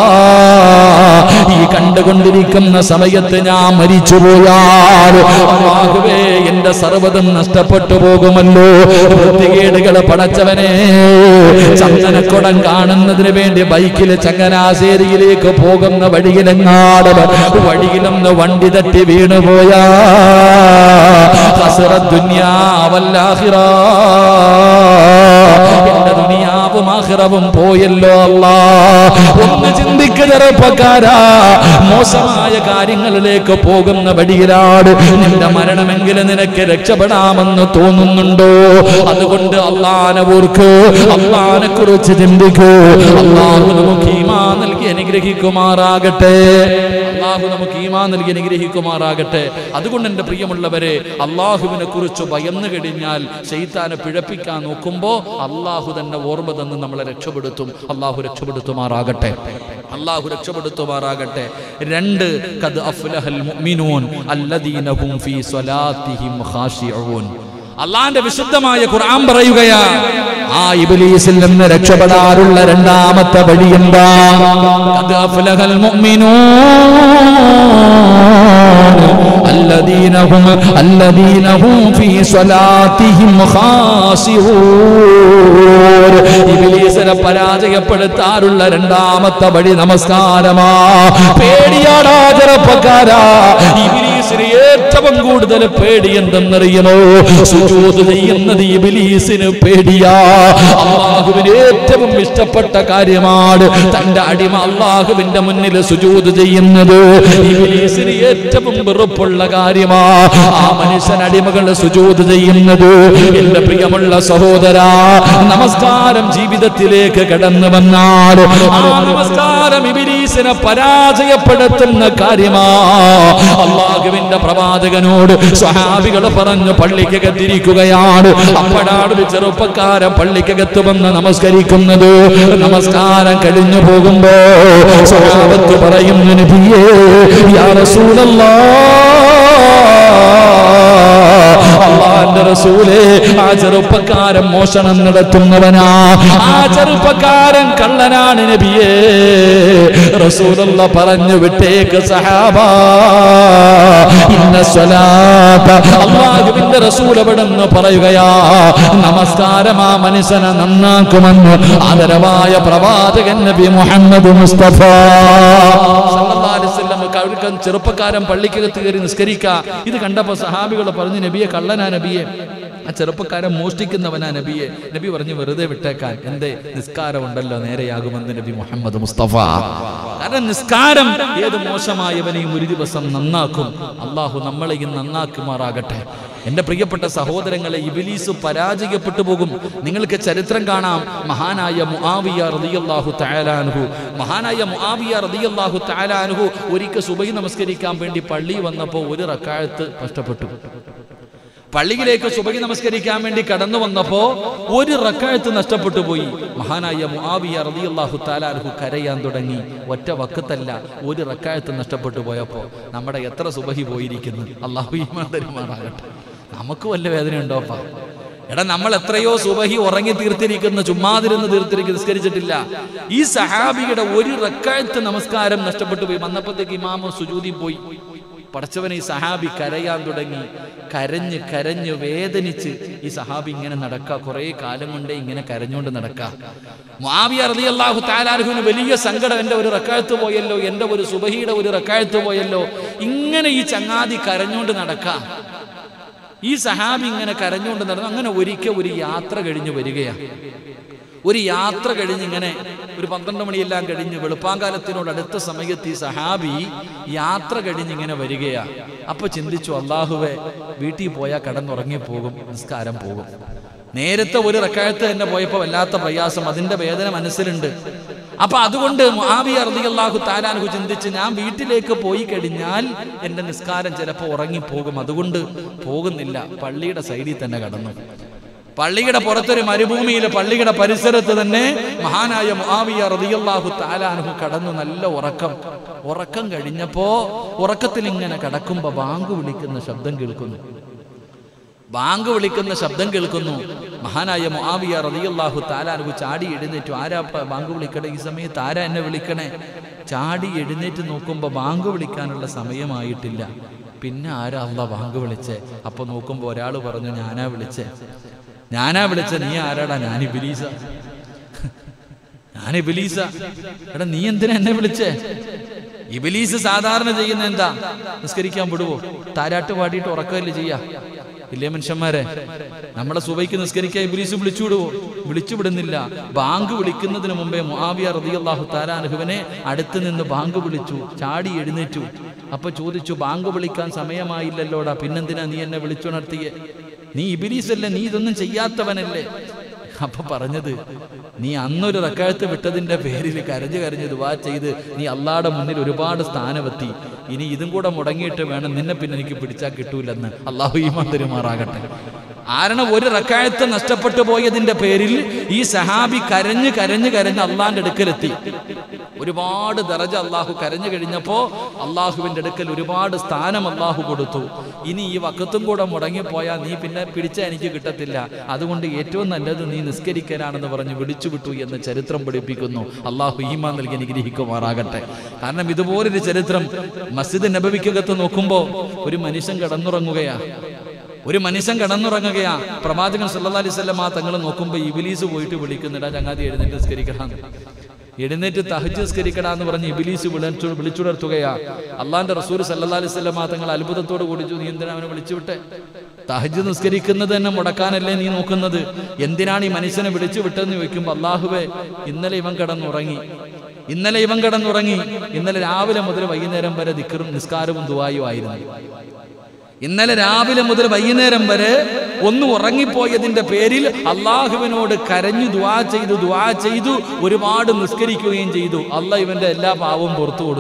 ഈ കണ്ടുകൊണ്ടിരിക്കുന്ന സമയത്ത് ഞാൻ മരിച്ചുപോയാൽ അല്ലാഹുവേ എന്റെ സർവ്വതും നഷ്ടപ്പെട്ടു പോകുമല്ലോ വൃത്തികേടുകളെ പടച്ചവനെ ചന്ദനക്കുടം കാണുന്നതിന് വേണ്ടി ബൈക്കിൽ ചങ്ങനാശ്ശേരിയിലേക്ക് പോകുന്ന വഴിയിലെങ്ങാട് വഴിയിലൊന്ന് വണ്ടി തട്ടി വീണുപോയാ ഹസ്റ ദുന്യാവല്ലാഹിറ എന്റെ ദുനിയാവും ആഹിറവും പോയല്ലോ അല്ലാ ഒന്ന് ചിന്തിക്ക് ചെറുപ്പക്കാരാ മോശമായ കാര്യങ്ങളിലേക്ക് പോകുന്ന വഴിയിലാണ് നിന്റെ മരണമെങ്കിലും നിനക്ക് രക്ഷപ്പെടാമെന്ന് തോന്നുന്നുണ്ടോ അതുകൊണ്ട് അള്ളാനെ ഓർക്ക് അള്ളാനെ കുറിച്ച് ചിന്തിക്കൂ അള്ളാഹു നമുക്ക് ഈമാ നൽകി അനുഗ്രഹിക്കുമാറാകട്ടെ അള്ളാഹു നമുക്ക് ഈമാ നൽകി അനുഗ്രഹിക്കുമാറാകട്ടെ അതുകൊണ്ട് എൻ്റെ പ്രിയമുള്ളവരെ അള്ളാഹുവിനെ കുറിച്ച് ഭയന്നു കഴിഞ്ഞാൽ ശൈത്താനെ പിഴപ്പിക്കാൻ നോക്കുമ്പോൾ അള്ളാഹു തന്നെ ഓർമ്മ തന്ന് നമ്മളെ രക്ഷപ്പെടുത്തും അള്ളാഹു രക്ഷപ്പെടുത്തുമാറാകട്ടെ അള്ളാഹു രക്ഷപ്പെടുത്തുമാറാകട്ടെ രണ്ട് കത് അഫ്ലഹൽ മുഅ്മിനൂൻ അല്ലദീന ഹും ഫീ സ്വലാത്തിഹിം ഖാശിഊൻ അള്ളാന്റെ വിശുദ്ധമായ ഖുർആൻ പറയുകയാ ആ ഇബ്ലീസിൽ നിന്ന് രക്ഷപ്പെടാനുള്ള രണ്ടാമത്തെ വഴി എന്താ ഖദ് അഫ്ലഹൽ മുഅ്മിനൂൻ الذين هم الذين هم في صلاتهم خاشعون ഇബ്ലീസിനെ പരാജയപ്പെടുത്താനുള്ള രണ്ടാമത്തെ വഴി നമസ്കാരമാ പേടിയാടാ ചെറുപ്പക്കാരാ ഇബ്ലീസിന് ഏറ്റവും കൂടുതൽ പേടി എന്തെന്നറിയുമോ സുജൂദ് ചെയ്യുന്നത് ഇബ്ലീസിന് പേടിയാ അള്ളാഹുവിന് ഏറ്റവും ഇഷ്ടപ്പെട്ട കാര്യമാണ് തന്റെ അടിമ അള്ളാഹുവിന്റെ മുന്നിൽ സുജൂദ് ചെയ്യുന്നത് ഇബ്ലീസിന് ഏറ്റവും വെറുപ്പുള്ള കാര്യമാ ആ മനുഷ്യൻ അടിമകൾ സുജൂദ് ചെയ്യുന്നത് എന്റെ പ്രിയമുള്ള സഹോദരാ നമസ്കാരം ജീവിതത്തിലേക്ക് കടന്നു വന്നാൽ ആ നമസ്കാരം ഇബിലീസിനെ പരാജയപ്പെടുത്തുന്ന കാര്യമാ അള്ളാഹുവിന്റെ അള്ളാഹുവിന്റെ പ്രവാചകനോട് സ്വഹാബികൾ പറഞ്ഞു പള്ളിക്കകത്തിരിക്കുകയാണ് അപ്പോഴാണ് ഒരു ചെറുപ്പക്കാരൻ പള്ളിക്കകത്ത് വന്ന് നമസ്കരിക്കുന്നത് നമസ്കാരം കഴിഞ്ഞു പോകുമ്പോ സ്വഹാബത്ത് പറയുന്നു നബിയേ യാ റസൂലല്ലാഹ് അള്ളാന്റെ റസൂലേ ആ ചെറുപ്പക്കാരൻ മോഷണം നടത്തുന്നവനാ ആ ചെറുപ്പക്കാരൻ കള്ളനാണ് നബിയേ റസൂലുള്ള പറഞ്ഞു വിട്ടേക്ക് സഹാബ ഇന്ന സ്വലാത്ത അള്ളാഹുവിന്റെ റസൂൽ എവിടെന്ന് പറയുകയാ നമസ്കാരം ആ മനുഷ്യനെ നന്നാക്കുമെന്ന് ആദരവായ പ്രവാചകൻ നബി മുഹമ്മദ് മുസ്തഫ സല്ലല്ലാഹു അലൈഹി വസല്ലം കഴുകൻ ചെറുപ്പക്കാരൻ പള്ളിക്കകത്ത് കയറി നിസ്കരിക്ക ഇത് കണ്ടപ്പോ സഹാബികൾ പറഞ്ഞു നബിയെ കള്ളനാ നബിയെ ആ ചെറുപ്പക്കാരൻ മോഷ്ടിക്കുന്നവനാ നബിയെ നബി പറഞ്ഞു വെറുതെ വിട്ടേക്കാൻ എന്തേ നിസ്കാരം ഉണ്ടല്ലോ നേരെയാകുമെന്ന് നബി മുഹമ്മദ് മുസ്തഫ കാരണം നിസ്കാരം ഏത് മോശമായവനെയും ഒരു ദിവസം നന്നാക്കും അള്ളാഹു നമ്മളെയും നന്നാക്കുമാറാകട്ടെ എന്റെ പ്രിയപ്പെട്ട സഹോദരങ്ങളെ ഇബിലീസ് പരാജയപ്പെട്ടു പോകും നിങ്ങൾക്ക് ചരിത്രം കാണാം മഹാനായ മുആവിയ റളിയല്ലാഹു തആലാൻഹു മഹാനായ മുആവിയ റളിയല്ലാഹു തആലാൻഹു ഒരിക്കൽ സുബഹി നമസ്കരിക്കാൻ വേണ്ടി പള്ളി വന്നപ്പോൾ ഒരു റക്കാഴത്ത് നഷ്ടപ്പെട്ടു പള്ളിയിലേക്ക് സുബഹി നമസ്കരിക്കാൻ വേണ്ടി കടന്നു വന്നപ്പോ ഒരു റക്കാഴത്ത് നഷ്ടപ്പെട്ടു പോയി മഹാനായ മുആവിയ റളിയല്ലാഹു തആലാൻഹു കരയാൻ തുടങ്ങി ഒറ്റ വക്കത്തല്ല ഒരു റക്കാഴത്ത് നഷ്ടപ്പെട്ടു പോയപ്പോ നമ്മുടെ എത്ര സുബഹി പോയിരിക്കുന്നു അള്ളാഹു ഈമാൻ തരുമാറാകട്ടെ നമുക്ക് വല്ല വേദന ഉണ്ടോപ്പാ എടാ നമ്മൾ എത്രയോ സുബഹി ഉറങ്ങി തീർത്തിരിക്കുന്ന ചുമ്മാതിരുന്ന് തീർത്തിരിക്കുന്ന നിസ്കരിച്ചിട്ടില്ല ഈ സഹാബിയുടെ ഒരു റക്കാഴത്ത് നമസ്കാരം നഷ്ടപ്പെട്ടു പോയി വന്നപ്പോഴത്തേക്ക് ഇമാമ സുജൂതി പോയി പടച്ചവനെ ഈ സഹാബി കരയാൻ തുടങ്ങി കരഞ്ഞ് കരഞ്ഞ് വേദനിച്ച് ഈ സഹാബി ഇങ്ങനെ നടക്ക കുറെ കാലം കൊണ്ടേ ഇങ്ങനെ കരഞ്ഞുകൊണ്ട് നടക്ക മാവിയ റളിയല്ലാഹു താലാർഹുവിന് വലിയ സങ്കടം എൻ്റെ ഒരു റക്കാഴത്ത് പോയല്ലോ എൻ്റെ ഒരു സുബഹിയുടെ ഒരു റക്കാഴത്ത് പോയല്ലോ ഇങ്ങനെ ഈ ചങ്ങാതി കരഞ്ഞുകൊണ്ട് നടക്കാം ഈ സഹാബി ഇങ്ങനെ കരഞ്ഞുകൊണ്ട് നടന്നു അങ്ങനെ ഒരിക്കൽ ഒരു യാത്ര കഴിഞ്ഞു വരികയാണ് ഒരു യാത്ര കഴിഞ്ഞ് ഇങ്ങനെ ഒരു പന്ത്രണ്ട് മണിയെല്ലാം കഴിഞ്ഞ് വെളുപ്പാങ്കാലത്തിനോട് അടുത്ത സമയത്ത് ഈ സഹാബി യാത്ര കഴിഞ്ഞ് ഇങ്ങനെ വരികയാ അപ്പൊ ചിന്തിച്ചു അള്ളാഹുവെ വീട്ടിൽ പോയാൽ കടന്നുറങ്ങി പോകും നിസ്കാരം പോകും നേരത്തെ ഒരു റക്കായത്ത് തന്നെ പോയപ്പോൾ വല്ലാത്ത പ്രയാസം അതിന്റെ വേദന മനസ്സിലുണ്ട് അപ്പൊ അതുകൊണ്ട് മുആവിയ റളിയല്ലാഹു താലാൻഹു ചിന്തിച്ച് ഞാൻ വീട്ടിലേക്ക് പോയി കഴിഞ്ഞാൽ എന്റെ നിസ്കാരം ചിലപ്പോൾ ഉറങ്ങിപ്പോകും അതുകൊണ്ട് പോകുന്നില്ല പള്ളിയുടെ സൈഡിൽ തന്നെ കടന്നു പള്ളിയുടെ പുറത്തൊരു മരുഭൂമിയിൽ പള്ളിയുടെ പരിസരത്ത് തന്നെ മഹാനായ മുആവിയ റളിയല്ലാഹു താലാൻഹു കടന്നു നല്ല ഉറക്കം ഉറക്കം കഴിഞ്ഞപ്പോ ഉറക്കത്തിൽ ഇങ്ങനെ കടക്കുമ്പോ ബാങ്ക് വിളിക്കുന്ന ശബ്ദം കേൾക്കുന്നു ബാങ്ക് വിളിക്കുന്ന ശബ്ദം കേൾക്കുന്നു മഹാനായ മുആവിയ റളിയല്ലാഹു താലാൻഹു ചാടി എഴുന്നേറ്റു ആരാ പ- ബാങ്ക് വിളിക്കണേ ഈ സമയത്ത് ആരാ എന്നെ വിളിക്കണേ ചാടി എഴുന്നേറ്റ് നോക്കുമ്പോൾ ബാങ്ക് വിളിക്കാനുള്ള സമയമായിട്ടില്ല പിന്നെ ആരാ അല്ല ബാങ്ക് വിളിച്ചേ അപ്പൊ നോക്കുമ്പോ ഒരാൾ പറഞ്ഞു ഞാനാ വിളിച്ചേ ഞാനാ വിളിച്ച നീ ആരാടാ ഞാൻ ഇബിലീസ ഞാൻ ഇബിലീസ എടാ നീ എന്തിനാ എന്നെ വിളിച്ചേ ഇബിലീസ് സാധാരണ ചെയ്യുന്ന എന്താ നിസ്കരിക്കാൻ വിടുവോ താരാട്ട് പാടിയിട്ട് ഉറക്കമല്ലേ ചെയ്യാ ഇല്ലേ മനുഷ്യന്മാരെ നമ്മളെ സുബൈക്ക് നിസ്കരിക്കാൻ ഇബിലീസ് വിളിച്ചു വിടുവോ വിളിച്ചു വിടുന്നില്ല ബാങ്ക് വിളിക്കുന്നതിന് മുമ്പേ മുആവിയ റളിയല്ലാഹു താലാനുഹുവിനെ അടുത്ത് നിന്ന് ബാങ്ക് വിളിച്ചു ചാടി എഴുന്നേറ്റു അപ്പൊ ചോദിച്ചു ബാങ്ക് വിളിക്കാൻ സമയമായില്ലല്ലോടാ പിന്നെന്തിനാ നീ എന്നെ വിളിച്ചുണർത്തിയേ നീ ഇബിലീസല്ലേ നീ ഇതൊന്നും ചെയ്യാത്തവനല്ലേ അപ്പൊ പറഞ്ഞത് നീ അന്നൊരു റക്കാഴത്ത് വിട്ടതിന്റെ പേരിൽ കരഞ്ഞു കരഞ്ഞ് ദുവാ ചെയ്ത് നീ അള്ളാടെ മുന്നിൽ ഒരുപാട് സ്ഥാനമെത്തി ഇനി ഇതും കൂടെ മുടങ്ങിയിട്ട് വേണം നിന്നെ പിന്നെ എനിക്ക് പിടിച്ചാൽ കിട്ടൂലെന്ന് അള്ളാഹു ഈ മന്ദിരമാറാകട്ടെ കാരണം ഒരു റക്കാഴത്ത് നഷ്ടപ്പെട്ടു പോയതിന്റെ പേരിൽ ഈ സഹാബി കരഞ്ഞ് കരഞ്ഞ് കരഞ്ഞ് അള്ളാന്റെ അടുക്കലെത്തി ഒരുപാട് ദറജ അള്ളാഹു കരഞ്ഞു കഴിഞ്ഞപ്പോ അള്ളാഹുവിന്റെ അടുക്കൽ ഒരുപാട് സ്ഥാനം അള്ളാഹു കൊടുത്തു ഇനി ഈ വക്കത്തും കൂടെ മുടങ്ങിപ്പോയാൽ നീ പിന്നെ പിടിച്ച എനിക്ക് കിട്ടത്തില്ല അതുകൊണ്ട് ഏറ്റവും നല്ലത് നീ നിസ്കരിക്കാനാണെന്ന് പറഞ്ഞ് വിളിച്ചു വിട്ടു എന്ന് ചരിത്രം പഠിപ്പിക്കുന്നു അള്ളാഹു ഈമാ നൽകി അനുഗ്രഹിക്കുമാറാകട്ടെ കാരണം ഇതുപോലൊരു ചരിത്രം മസ്ജിദ് നബവിക്കകത്ത് നോക്കുമ്പോൾ ഒരു മനുഷ്യൻ കിടന്നുറങ്ങുകയാ ഒരു മനുഷ്യൻ കിടന്നുറങ്ങുകയാ പ്രവാചകൻ സല്ലല്ലാഹു അലൈഹി വസല്ലം ആ തങ്ങൾ നോക്കുമ്പോൾ ഇബിലീസ് പോയിട്ട് വിളിക്കുന്നിടാ ചങ്ങാതി എഴുന്നേറ്റ് നിസ്കരിക്കണം എഴുന്നേറ്റ് തഹജ് നിസ്കരിക്കടാ എന്ന് പറഞ്ഞ് ഇബിലീസ് വിളിച്ചു വിളിച്ചുണർത്തുകയാ അള്ളാന്റെ റസൂൽ സല്ലല്ലാഹു അലൈഹി വസല്ലം ആ തങ്ങൾ അത്ഭുതത്തോട് കൂടിച്ചു നീ എന്തിനാ അവനെ വിളിച്ചു വിട്ടെ തഹജ് നിസ്കരിക്കുന്നത് തന്നെ മുടക്കാനല്ലേ നീ നോക്കുന്നത് എന്തിനാണ് ഈ മനുഷ്യനെ വിളിച്ചു വിട്ടെന്ന് ചോദിക്കുമ്പോൾ അള്ളാഹുവേ ഇന്നലെ ഇവൻ കിടന്നുറങ്ങി ഇന്നലെ ഇവൻ കിടന്നുറങ്ങി ഇന്നലെ രാവിലെ മുതൽ വൈകുന്നേരം വരെ ദിക്കറും നിസ്കാരവും ദുവായും ആയിരുന്നു ഇന്നലെ രാവിലെ മുതൽ വൈകുന്നേരം വരെ ഒന്ന് ഉറങ്ങിപ്പോയതിന്റെ പേരിൽ അള്ളാഹുവിനോട് കരഞ്ഞു ദുവാ ചെയ്തു ദുവാ ചെയ്തു ഒരുപാട് നിസ്കരിക്കുകയും ചെയ്തു അല്ല ഇവന്റെ എല്ലാ പാവവും പുറത്തു കൊടുത്തു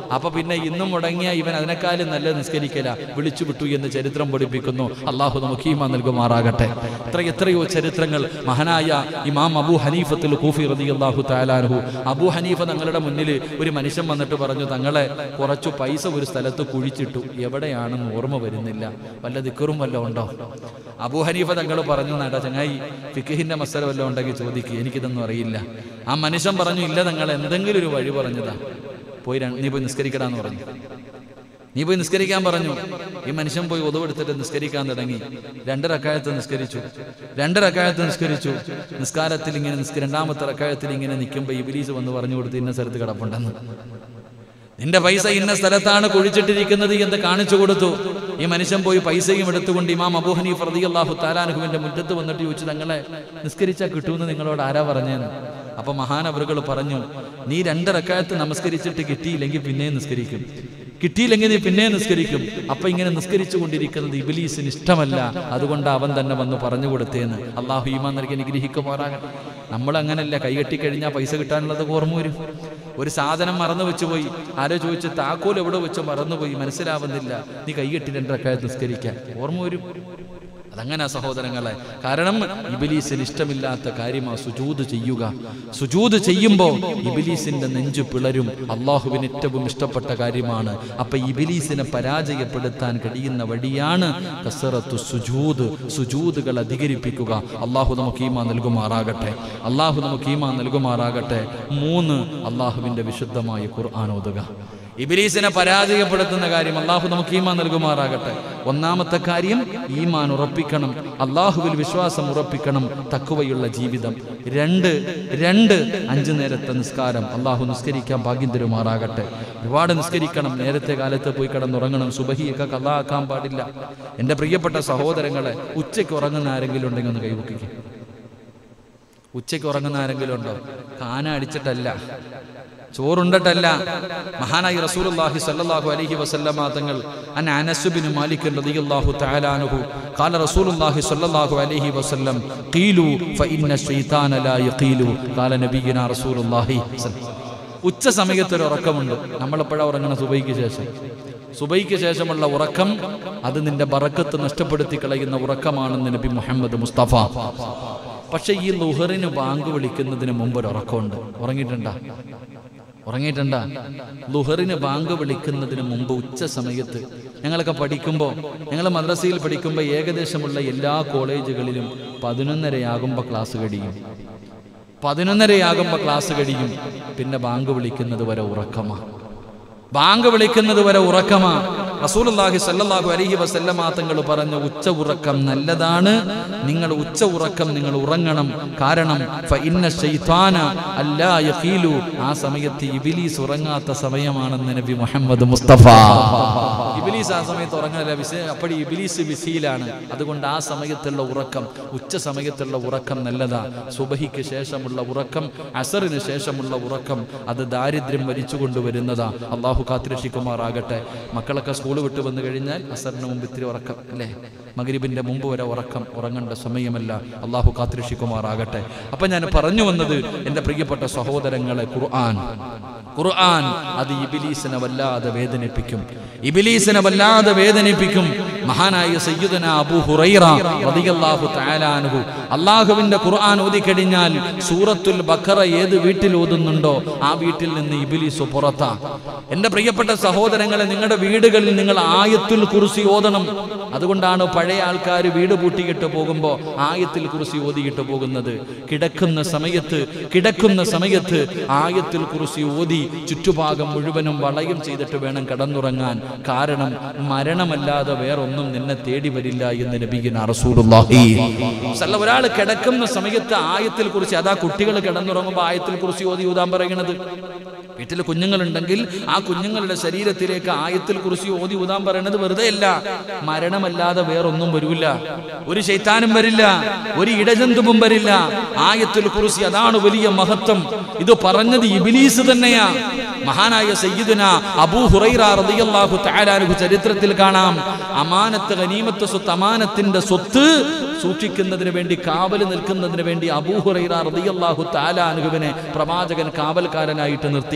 അപ്പൊ പിന്നെ ഇന്നും മുടങ്ങിയ ഇവൻ അതിനേക്കാളും നല്ല നിസ്കരിക്കല വിളിച്ചു വിട്ടു എന്ന് ചരിത്രം പഠിപ്പിക്കുന്നു അള്ളാഹു നമുക്ക് ഈമാ നൽകുമാറാകട്ടെ ഇത്ര എത്രയോ ചരിത്രങ്ങൾ മഹാനായ ഇമാം അബു ഹനീഫത്തുൽ കൂഫി റതി അള്ളാഹു താലാൻഹു അബു ഹനീഫ തങ്ങളുടെ മുന്നിൽ ഒരു മനുഷ്യൻ വന്നിട്ട് പറഞ്ഞു തങ്ങളെ കുറച്ചു പൈസ ഒരു സ്ഥലത്ത് കുഴിച്ചിട്ടു എവിടെയാണെന്ന് ഓർമ്മ വരുന്നില്ല വല്ല ദിക്കറും വല്ല ഉണ്ടോ അബു ഹനീഫ തങ്ങൾ പറഞ്ഞു നാട്ടാ ചങ്ങായി ഫിഖിന്റെ മസല വല്ലതും ഉണ്ടെങ്കിൽ ചോദിക്കുക എനിക്കിതൊന്നും അറിയില്ല ആ മനുഷ്യൻ പറഞ്ഞു ഇല്ല തങ്ങൾ എന്തെങ്കിലും ഒരു വഴി പറഞ്ഞതാ പോയി ര- നീ പോയി നിസ്കരിക്കടാന്ന് പറഞ്ഞു നീ പോയി നിസ്കരിക്കാൻ പറഞ്ഞു ഈ മനുഷ്യൻ പോയി ഒതുവെടുത്തിട്ട് നിസ്കരിക്കാൻ തുടങ്ങി രണ്ട് റക്കായത്ത് നിസ്കരിച്ചു രണ്ട് റക്കായത്ത് നിസ്കരിച്ചു നിസ്കാരത്തിൽ ഇങ്ങനെ നിസ്ക രണ്ടാമത്തെ റക്കായത്തിൽ ഇങ്ങനെ നിൽക്കുമ്പോൾ ഇബിലീസ് വന്ന് പറഞ്ഞു കൊടുത്ത് ഇന്ന സ്ഥലത്ത് കിടപ്പുണ്ടെന്ന് നിന്റെ പൈസ ഇന്ന സ്ഥലത്താണ് കുഴിച്ചിട്ടിരിക്കുന്നത് എന്ന് കാണിച്ചു കൊടുത്തു ഈ മനുഷ്യൻ പോയി പൈസയും എടുത്തുകൊണ്ട് ഇമാം അബൂഹനി ഫർദി അള്ളാഹു താലാനുഹുവിന്റെ മുറ്റത്ത് വന്നിട്ട് ചോദിച്ചു തങ്ങളെ നിസ്കരിച്ചാൽ കിട്ടുമെന്ന് നിങ്ങളോട് ആരാ പറഞ്ഞതെന്ന് അപ്പൊ മഹാനവറുകൾ പറഞ്ഞു നീ രണ്ടരക്കാലത്ത് നമസ്കരിച്ചിട്ട് കിട്ടിയില്ലെങ്കിൽ പിന്നെയും നിസ്കരിക്കും കിട്ടിയില്ലെങ്കിൽ നീ പിന്നെ നിസ്കരിക്കും അപ്പൊ ഇങ്ങനെ നിസ്കരിച്ചു കൊണ്ടിരിക്കുന്നത് ഇബിലീസിന് ഇഷ്ടമല്ല അതുകൊണ്ട് അവൻ തന്നെ വന്ന് പറഞ്ഞു കൊടുത്തേന്ന് അള്ളാഹു ഈമാൻ നൽകി അനുഗ്രഹിക്കുമാറാകട്ടെ നമ്മൾ അങ്ങനല്ല കൈകെട്ടി കഴിഞ്ഞാൽ പൈസ കിട്ടാനുള്ളത് ഓർമ്മ വരും ഒരു സാധനം മറന്നു വെച്ചു പോയി ആരോ ചോദിച്ചു താക്കോൽ എവിടെ വെച്ച് മറന്നുപോയി മനസ്സിലാവുന്നില്ല നീ കൈകെട്ടി രണ്ടരക്കാലത്ത് നിസ്കരിക്കാൻ ഓർമ്മ വരും അതങ്ങനെ സഹോദരങ്ങളെ കാരണം ഇബിലീസിന് ഇഷ്ടമില്ലാത്ത കാര്യമാ സുജൂത് ചെയ്യുക സുജൂത് ചെയ്യുമ്പോൾ ഇബിലീസിന്റെ നെഞ്ചു പിളരും അള്ളാഹുവിന് ഏറ്റവും ഇഷ്ടപ്പെട്ട കാര്യമാണ് അപ്പൊ ഇബിലീസിനെ പരാജയപ്പെടുത്താൻ കഴിയുന്ന വഴിയാണ് കസറത്തു സുജൂത് സുജൂതുകൾ അധികരിപ്പിക്കുക അള്ളാഹു നമുക്ക് ഈമാ നൽകുമാറാകട്ടെ അള്ളാഹു നമുക്ക് ഈമാ നൽകുമാറാകട്ടെ മൂന്ന് അള്ളാഹുവിന്റെ വിശുദ്ധമായ ഖുർആൻ ഓതുക ഇബിലീസിനെ പരാജയപ്പെടുത്തുന്ന കാര്യം അള്ളാഹു നമുക്ക് ഈമാൻ നൽകുമാറാകട്ടെ ഒന്നാമത്തെ കാര്യം ഈമാൻ ഉറപ്പിക്കണം അള്ളാഹുവിൽ വിശ്വാസം ഉറപ്പിക്കണം തക്കുവയുള്ള ജീവിതം രണ്ട് രണ്ട് അഞ്ചു നേരത്തെ നിസ്കാരം അള്ളാഹു നിസ്കരിക്കാൻ ഭാഗ്യം തരുമാറാകട്ടെ ഒരുപാട് നിസ്കരിക്കണം നേരത്തെ കാലത്ത് പോയി കിടന്നുറങ്ങണം സുബഹിയൊക്കെ കള്ളാക്കാൻ പാടില്ല എൻ്റെ പ്രിയപ്പെട്ട സഹോദരങ്ങളെ ഉച്ചയ്ക്ക് ഉറങ്ങുന്ന ആരെങ്കിലും ഉണ്ടെങ്കിൽ ഒന്ന് കൈവക്കിക്കും ഉച്ചയ്ക്ക് ഉറങ്ങുന്ന ആരെങ്കിലും ഉണ്ടോ കാന അടിച്ചിട്ടല്ല ചോറുണ്ടട്ടല്ല മഹാനായി റസൂലുള്ളാഹി സ്വല്ലല്ലാഹു അലൈഹി വസല്ലമ തങ്ങൾ അൻ അനസ് ബിൻ മാലിക് റളിയല്ലാഹു തആല അൻഹു قال رسول الله صلى الله عليه وسلم قيلوا فإن الشيطان لا يقيل قال نبينا رسول الله ഉച്ച സമയത്ത് ഒരു ഉറക്കമുണ്ട് നമ്മളെപ്പോഴാ ഉറങ്ങണ സുബൈക്ക് ശേഷം സുബൈക്ക് ശേഷമുള്ള ഉറക്കം അത് നിന്റെ ബറക്കത്ത് നഷ്ടപ്പെടുത്തി കളയുന്ന ഉറക്കമാണെന്ന് നബി മുഹമ്മദ് മുസ്തഫ പക്ഷെ ഈ ലുഹറിന് ബാങ്ക് വിളിക്കുന്നതിന് മുമ്പ് ഒരു ഉറക്കമുണ്ട് ഉറങ്ങിയിട്ടുണ്ടാ ഉറങ്ങിയിട്ടുണ്ടാ ലുഹറിന് ബാങ്ക് വിളിക്കുന്നതിന് മുമ്പ് ഉച്ച സമയത്ത് ഞങ്ങളൊക്കെ പഠിക്കുമ്പോൾ ഞങ്ങൾ മദ്രസയിൽ പഠിക്കുമ്പോൾ ഏകദേശമുള്ള എല്ലാ കോളേജുകളിലും പതിനൊന്നരയാകുമ്പോൾ ക്ലാസ് കഴിയും പതിനൊന്നരയാകുമ്പോൾ ക്ലാസ് കഴിയും പിന്നെ ബാങ്ക് വിളിക്കുന്നത് വരെ ഉറക്കമാ ബാങ്ക് വിളിക്കുന്നത് വരെ ഉറക്കമാ റസൂലുള്ളാഹി സല്ലല്ലാഹു അലൈഹി വസല്ലമ തങ്ങൾ പറഞ്ഞു ഉച്ച ഉറക്കം നല്ലതാണ് നിങ്ങൾ ഉച്ച ഉറക്കം നിങ്ങൾ ഉറങ്ങണം കാരണം ഫഇന്ന ശൈത്താന അല്ലാ യഖീലു ആ സമയത്ത് ഇബ്ലീസ് ഉറങ്ങാത്ത സമയമാണെന്ന് നബി മുഹമ്മദ് മുസ്തഫ ഇബ്ലീസ് ആ സമയത്ത് ഉറങ്ങല വിശ അപ്പടി ഇബ്ലീസ് ബിസിയിലാണ് അതുകൊണ്ട് ആ സമയത്തുള്ള ഉറക്കം ഉച്ച സമയത്തുള്ള ഉറക്കം നല്ലതാ സുബഹിക്ക് ശേഷമുള്ള ഉറക്കം അസറിന് ശേഷമുള്ള ഉറക്കം അത് ദാരിദ്ര്യം വലിച്ചു കൊണ്ടുവരുന്നതാ അള്ളാഹു കാത്തിരക്ഷിക്കുമാറാകട്ടെ മക്കളൊക്കെ സ്കൂൾ വിട്ട് വന്നു കഴിഞ്ഞാൽ അസറിന് മുമ്പ് ഇത്തിരി ഉറക്കം അല്ലേ മകരിബിന്റെ മുമ്പ് വരെ ഉറക്കം ഉറങ്ങേണ്ട സമയമല്ല അള്ളാഹു കാത്തിരക്ഷിക്കുമാറാകട്ടെ അപ്പൊ ഞാൻ പറഞ്ഞു വന്നത് എൻ്റെ പ്രിയപ്പെട്ട സഹോദരങ്ങളെ ഖുർആൻ ഖുർആൻ അത് ഇബിലീസിനെ വല്ലാതെ വേദനിപ്പിക്കും ഇബിലീസിനെ വല്ലാതെ വേദനിപ്പിക്കും മഹാനായ സയ്യിദന അബൂ ഹുറൈറ റളിയല്ലാഹു തആല അൻഹു അള്ളാഹുവിന്റെ ഖുർആൻ ഓതിക്കഴിഞ്ഞാൽ സൂറത്തുൽ ബഖറ ഏത് വീട്ടിൽ ഓതുന്നുണ്ടോ ആ വീട്ടിൽ നിന്ന് ഇബിലീസ് പുറത്താ എൻ്റെ പ്രിയപ്പെട്ട സഹോദരങ്ങളെ നിങ്ങളുടെ വീടുകളിൽ നിങ്ങൾ ആയത്തുൽ കുർസി ഓതണം അതുകൊണ്ടാണ് പഴയ ആൾക്കാർ വീട് പൂട്ടിയിട്ട് പോകുമ്പോൾ ആയത്തിൽ കുറിസി ഓതിയിട്ട് പോകുന്നത് കിടക്കുന്ന സമയത്ത് കിടക്കുന്ന സമയത്ത് ആയത്തിൽ കുറിസി ഓതി ചുറ്റുഭാഗം മുഴുവനും വളയം ചെയ്തിട്ട് വേണം കടന്നുറങ്ങാൻ കാരണം മരണമല്ലാതെ വേറൊന്നും നിന്നെ തേടി വരില്ല എന്ന് നബിഗിന റസൂലുള്ളാഹി സല്ല ഒരാൾ കിടക്കുന്ന സമയത്ത് ആയത്തിൽ കുറിച്ച് അതാ കുട്ടികൾ കിടന്നുറങ്ങുമ്പോൾ ആയത്തിൽ കുറിച്ച് ഓതി ഊതാൻ പറയുന്നത് വീട്ടിൽ കുഞ്ഞുങ്ങളുണ്ടെങ്കിൽ ആ കുഞ്ഞുങ്ങളുടെ ശരീരത്തിലേക്ക് ആയത്തിൽ കുറിച്ച് ഓതി ഊതാൻ പറയുന്നത് വെറുതെ അല്ല മരണമല്ലാതെ വേറൊന്നും വരൂല ഒരു ശൈത്താനും വരില്ല ഒരു ഇടജന്തുവും വരില്ല ആയത്തിൽ കുറിച്ച് അതാണ് വലിയ മഹത്വം ഇത് പറഞ്ഞത് ഇബിലീസ് തന്നെയാ മഹാനായ സയ്യിദുന അബൂ ഹുറൈറ റളിയല്ലാഹു തആല അൻഹു ചരിത്രത്തിൽ കാണാം അമാനത്ത് ഗനീമത്ത് സ്വത്ത് അമാനത്തിന്റെ സ്വത്ത് സൂക്ഷിക്കുന്നതിന് വേണ്ടി കാവൽ നിൽക്കുന്നതിന് വേണ്ടി അബൂ ഹുറൈറ റളിയല്ലാഹു തആല അൻഹുവിനെ പ്രവാചകൻ കാവൽക്കാരനായിട്ട് നിർത്തി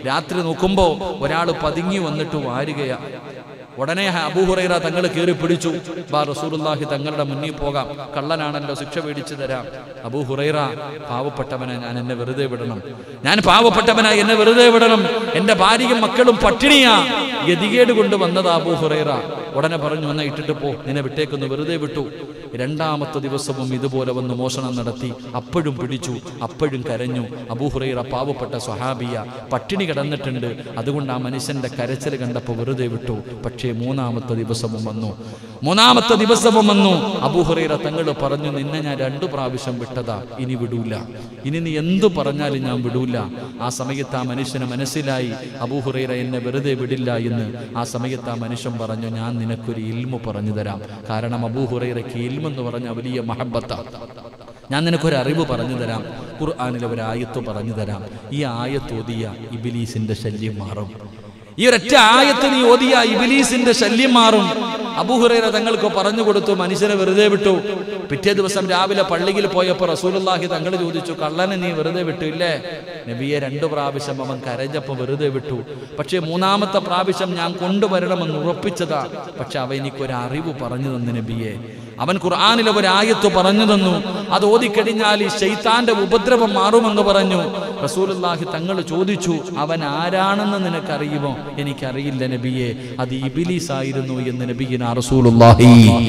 രാത്രി നോക്കുമ്പോ ഒരാൾ പതുങ്ങി വന്നിട്ട് വാരുകയാ ഉടനെ അബൂഹുറൈറ തങ്ങൾ കയറി പിടിച്ചു ബാ റസൂലുള്ളാഹി തങ്ങളുടെ മുന്നിൽ പോകാം കള്ളനാണല്ലോ ശിക്ഷ മേടിച്ചു തരാം അബൂഹുറൈറ പാവപ്പെട്ടവനെ ഞാൻ എന്നെ വെറുതെ വിടണം ഞാൻ പാവപ്പെട്ടവനായി എന്നെ വെറുതെ വിടണം എന്റെ ഭാര്യയും മക്കളും പട്ടിണിയാ ഗതികേട് കൊണ്ട് വന്നതാ അബൂഹുറൈറ ഉടനെ പറഞ്ഞു എന്നാ ഇട്ടിട്ട് പോ നിന്നെ വിട്ടേക്കൊന്ന് വെറുതെ വിട്ടു രണ്ടാമത്തെ ദിവസവും ഇതുപോലെ വന്ന് മോഷണം നടത്തി അപ്പോഴും പിടിച്ചു അപ്പോഴും കരഞ്ഞു അബൂഹുറൈറ പാവപ്പെട്ട സ്വഹാബിയ പട്ടിണി കിടന്നിട്ടുണ്ട് അതുകൊണ്ട് ആ മനുഷ്യന്റെ കരച്ചിൽ കണ്ടപ്പോൾ വെറുതെ വിട്ടു പക്ഷേ മൂന്നാമത്തെ ദിവസവും വന്നു മൂന്നാമത്തെ ദിവസവും വന്നു അബൂഹുറൈറ തങ്ങൾ പറഞ്ഞു നിന്നെ ഞാൻ രണ്ടു പ്രാവശ്യം വിട്ടതാ ഇനി വിടൂല ഇനി നീ എന്തു പറഞ്ഞാലും ഞാൻ വിടൂല ആ സമയത്ത് ആ മനുഷ്യന് മനസ്സിലായി അബൂഹുറൈറ എന്നെ വെറുതെ വിടില്ല എന്ന് ആ സമയത്ത് ആ മനുഷ്യൻ പറഞ്ഞു ഞാൻ നിനക്കൊരു ഇൽമു പറഞ്ഞു തരാം കാരണം അബൂഹുറൈറയ്ക്ക് ഇൽമെന്ന് പറഞ്ഞ വലിയ മഹബത്താണ് ഞാൻ നിനക്കൊരു അറിവ് പറഞ്ഞു തരാം ഖുർആാനിലെ ഒരു ആയത്ത് പറഞ്ഞു തരാം ഈ ആയത്ത് ഓതിയ ഇബിലീസിന്റെ ശല്യം മാറും ഈ ഒരൊറ്റ ആയത്ത് നീ ഓതിയ ഇബിലീസിന്റെ ശല്യം മാറും അബൂഹുറൈറ തങ്ങൾക്ക് പറഞ്ഞു കൊടുത്തു മനുഷ്യനെ വെറുതെ വിട്ടു പിറ്റേ ദിവസം രാവിലെ പള്ളിയിൽ പോയപ്പോൾ റസൂലുള്ളാഹി തങ്ങൾ ചോദിച്ചു കള്ളനെ നീ വെറുതെ വിട്ടു ഇല്ലേ നബിയെ രണ്ടു പ്രാവശ്യം അവൻ കരഞ്ഞപ്പോൾ വെറുതെ വിട്ടു പക്ഷേ മൂന്നാമത്തെ പ്രാവശ്യം ഞാൻ കൊണ്ടുവരണമെന്ന് ഉറപ്പിച്ചതാ പക്ഷെ അവ എനിക്കൊരു അറിവ് പറഞ്ഞു തന്നു നബിയെ അവൻ ഖുർആാനിലെ ഒരു ആയത്ത് പറഞ്ഞു തന്നു അത് ഓതിക്കഴിഞ്ഞാൽ ഈ ശൈത്താന്റെ ഉപദ്രവം മാറുമെന്ന് പറഞ്ഞു റസൂലുള്ളാഹി തങ്ങൾ ചോദിച്ചു അവൻ ആരാണെന്ന് നിനക്കറിയുമോ എനിക്കറിയില്ല നബിയെ അത് ഇബിലീസ് ആയിരുന്നു എന്ന് നബിയിന റസൂലുള്ളാഹി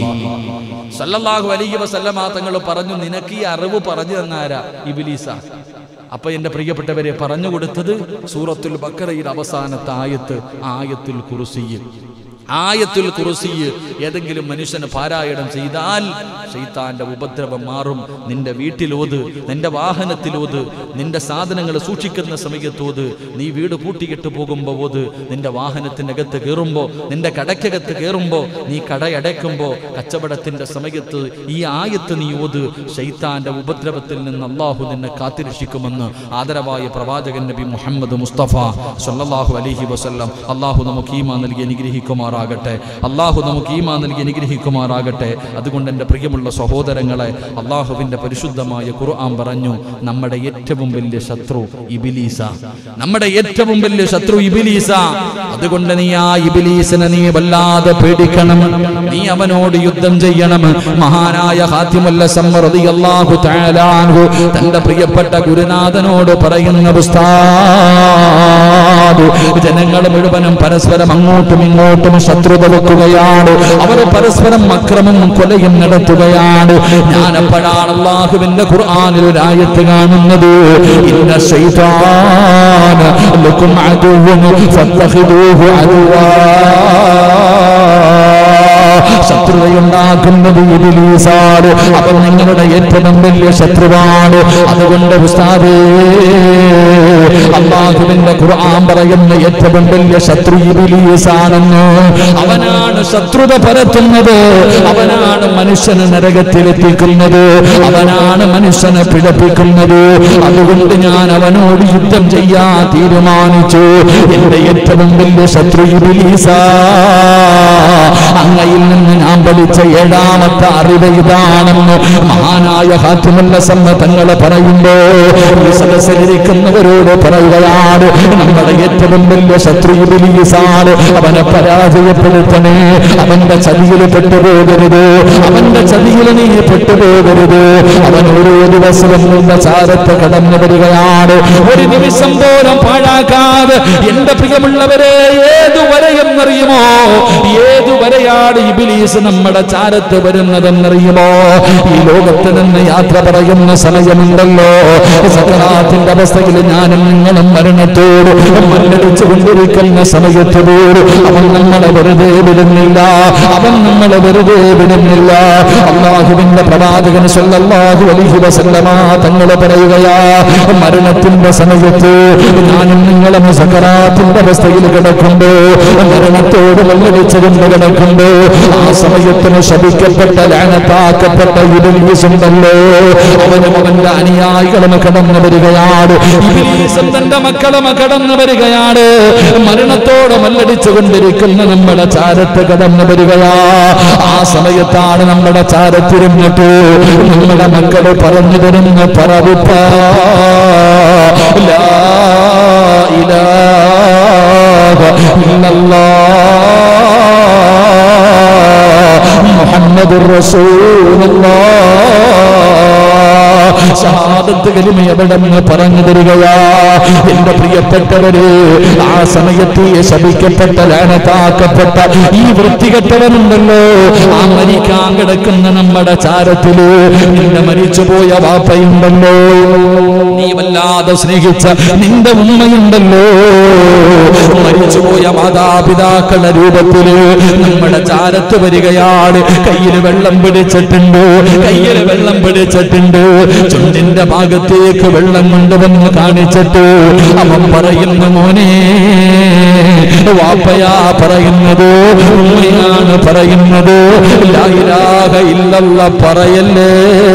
സല്ലല്ലാഹു അലൈഹി വസല്ലമ തങ്ങൾ പറഞ്ഞു നിനക്ക് ഈ അറിവ് പറഞ്ഞു തന്നാരാ ഇബിലീസാ അപ്പൊ എന്റെ പ്രിയപ്പെട്ടവരെ പറഞ്ഞു കൊടുത്തത് സൂറത്തുൽ ബക്കറയിൽ അവസാനത്തെ ആയത്ത് ആയത്തുൽ കുറുസിയിൽ ആയത്തുൽ കുറുസി ഏതെങ്കിലും മനുഷ്യന് പാരായണം ചെയ്താൽ ഷെയ്ത്താന്റെ ഉപദ്രവം മാറും നിന്റെ വീട്ടിലോത് നിന്റെ വാഹനത്തിലോത് നിന്റെ സാധനങ്ങൾ സൂക്ഷിക്കുന്ന സമയത്തോത് നീ വീട് പൂട്ടിയിട്ട് പോകുമ്പോ ഓത് നിന്റെ വാഹനത്തിനകത്ത് കയറുമ്പോ നിന്റെ കടക്കകത്ത് കയറുമ്പോ നീ കടയടയ്ക്കുമ്പോ കച്ചവടത്തിന്റെ സമയത്ത് ഈ ആയത്ത് നീ ഓത് ഷെയ്ത്താന്റെ ഉപദ്രവത്തിൽ നിന്ന് അള്ളാഹു നിന്നെ കാത്തിരക്ഷിക്കുമെന്ന് ആദരവായ പ്രവാചകൻ നബി മുഹമ്മദ് മുസ്തഫ സല്ലല്ലാഹു അലൈഹി വസല്ലം അള്ളാഹു നമുക്ക് ഈമാ നൽകി അനുഗ്രഹിക്കുമാറാകട്ടെ അള്ളാഹു നമുക്ക് ഈമാ നൽകി അനുഗ്രഹിക്കുമാറാകട്ടെ അതുകൊണ്ട് എൻ്റെ പ്രിയമുള്ള സഹോദരങ്ങളെ അള്ളാഹുവിൻ്റെ പരിശുദ്ധമായ ഖുർആൻ പറഞ്ഞു നമ്മുടെ ഏറ്റവും വലിയ ശത്രു ഇബിലീസ നമ്മുടെ ഏറ്റവും വലിയ ശത്രു ഇബിലീസ അതുകൊണ്ട് നീ ആ ഇബിലീസിനെ നീ വല്ലാതെ പേടിക്കണം നീ അവനോട് യുദ്ധം ചെയ്യണം മഹാനായ ഹാത്തിമുല്ല സമ്മറതി അള്ളാഹു തആലാഹു തന്റെ പ്രിയപ്പെട്ട ഗുരുനാഥനോട് പറയുന്ന ഉസ്താദ് ജനങ്ങൾ മുഴുവനും പരസ്പരം അങ്ങോട്ടും ഇങ്ങോട്ടും ശത്രുത വെക്കുകയാണ് അവർ പരസ്പരം അക്രമം കൊലയും നടത്തുകയാണ് ഞാൻ എപ്പോഴാണ് അള്ളാഹുവിന്റെ ഖുർആനിൽ ഒരു ആയത്ത് കാണുന്നത് ഇന്ന ശൈതാന ലക്കും അദുവ്വൻ ഫത്തഖിദൂഹു അദുവാ ശത്രുതയുണ്ടാക്കുന്നത് ഇബിലീസാണ് അവൻ നിങ്ങളുടെ ഏറ്റവും വലിയ ശത്രുവാണ് അതുകൊണ്ട് ഉസ്താദേ അള്ളാഹുവിന്റെ ഖുർആൻ പറയുന്ന ഏറ്റവും വലിയ ശത്രു ഇബിലീസാണെന്ന് അവനാണ് ശത്രുത പരത്തുന്നത് അവനാണ് മനുഷ്യനെ നരകത്തിലെത്തിക്കുന്നത് അവനാണ് മനുഷ്യനെ പിഴപ്പിക്കുന്നത് അതുകൊണ്ട് ഞാൻ അവനോട് യുദ്ധം ചെയ്യാൻ തീരുമാനിച്ചു എന്റെ ഏറ്റവും വലിയ ശത്രു ഇബിലീസാ അങ്ങയിൽ നിന്ന് ഞാൻ പഠിച്ച ഏഴാമത്തെ അറിവ് ഇതാണെന്ന് മഹാനായ ഹാത്തിമുല്ല സമ്മതങ്ങൾ പറയുമ്പോ ഈ സദസ്സിലിരിക്കുന്നവരോട് പറയുകയാണ് നമ്മുടെ ഏറ്റവും വലിയ ശത്രു ഇബിലീസാണ് അവനെ പരാജയപ്പെടുത്തണേ അവന്റെ ചതിയിൽ പെട്ടുപോകരുത് അവന്റെ ചതിയിൽ നീ പെട്ടുപോകരുത് അവൻ ഓരോ ദിവസവും നിന്റെ ചാരത്ത് കടന്നു വരികയാണ് ഒരു നിമിഷം പോലും പാഴാക്കാതെ എന്റെ പ്രിയമുള്ളവരെ ഏതുവരെ എന്നറിയുമോ ഏതുവരെയാണ് ഇബിലീസ് നമ്മുടെ ചാരത്ത് വരുന്നതെന്നറിയുമോ ഈ ലോകത്ത് നിന്ന് യാത്ര പറയുന്ന സമയമുണ്ടല്ലോ സകലാത്തിന്റെ അവസ്ഥയിൽ ഞാനും നിങ്ങളും മരണത്തോട് മല്ലടിച്ചു കൊണ്ടിരിക്കുന്ന സമയത്ത് പോലും അവൻ നമ്മളെ വെറുതെ വിടുന്നില്ല അവൻ നമ്മളെ വെറുതെ വിടുന്നില്ല അള്ളാഹുവിന്റെ പ്രവാചകൻ സല്ലല്ലാഹു അലൈഹി വസല്ലമ തങ്ങൾ പറയുകയാ മരണത്തിന്റെ സമയത്ത് ഞാനും നിങ്ങളും സകറാത്തിന്റെ അവസ്ഥയിൽ കിടക്കുമ്പോ മരണത്തോട് വെള്ളടിച്ചുകൊണ്ട് കിടക്കുമ്പോ ആ സമയത്തിന് ശപിക്കപ്പെട്ട ലാനത്താക്കപ്പെട്ട ഇബിലീസുണ്ടല്ലോ അവനും അവന്റെ അനുയായികളും കടന്നു വരികയാണ് ഇബിലീസും തന്റെ മക്കളും കടന്നു വരികയാണ് മരണത്തോട് മല്ലടിച്ചു കൊണ്ടിരിക്കുന്ന നമ്മുടെ ചാരത്ത് കടന്നു വരികയാ ആ സമയത്താണ് നമ്മുടെ ചാരത്തിരുന്നിട്ട് നമ്മുടെ മക്കള് പറഞ്ഞു തരുന്ന പറവിപ്പ ലാ ഇലാഹ മുഹമ്മദുർ റസൂലുള്ളാഹ് ഷഹാദത്ത് കലിമ എവിടെന്ന് പറഞ്ഞു തരികയാ എന്റെ പ്രിയപ്പെട്ടവര് ആ സമയത്ത് ഈ ശപിക്കപ്പെട്ട ലാനത്താക്കപ്പെട്ട ഈ വൃത്തികെട്ടവനുണ്ടല്ലോ ആ മരിക്കാൻ കിടക്കുന്ന നമ്മുടെ ചാരത്തില് നിന്റെ മരിച്ചുപോയ വാപ്പയുണ്ടല്ലോ നീ വല്ലാതെ സ്നേഹിച്ച നിന്റെ ഉമ്മയുണ്ടല്ലോ മരിച്ചുപോയ മാതാപിതാക്കളുടെ രൂപത്തില് നമ്മുടെ ചാരത്ത് വരികയാണ് കയ്യിൽ വെള്ളം പിടിച്ചിട്ടുണ്ട് കയ്യിൽ വെള്ളം പിടിച്ചിട്ടുണ്ട് ചുണ്ടിന്റെ ഭാഗത്തേക്ക് വെള്ളം കൊണ്ടുവന്ന് കാണിച്ചിട്ട് അവൻ പറയുന്നു മോനെ വാപ്പയാ പറയുന്നത് ഉമ്മയാണ് പറയുന്നത് ലായിലാക ഇല്ലല്ല പറയല്ലേ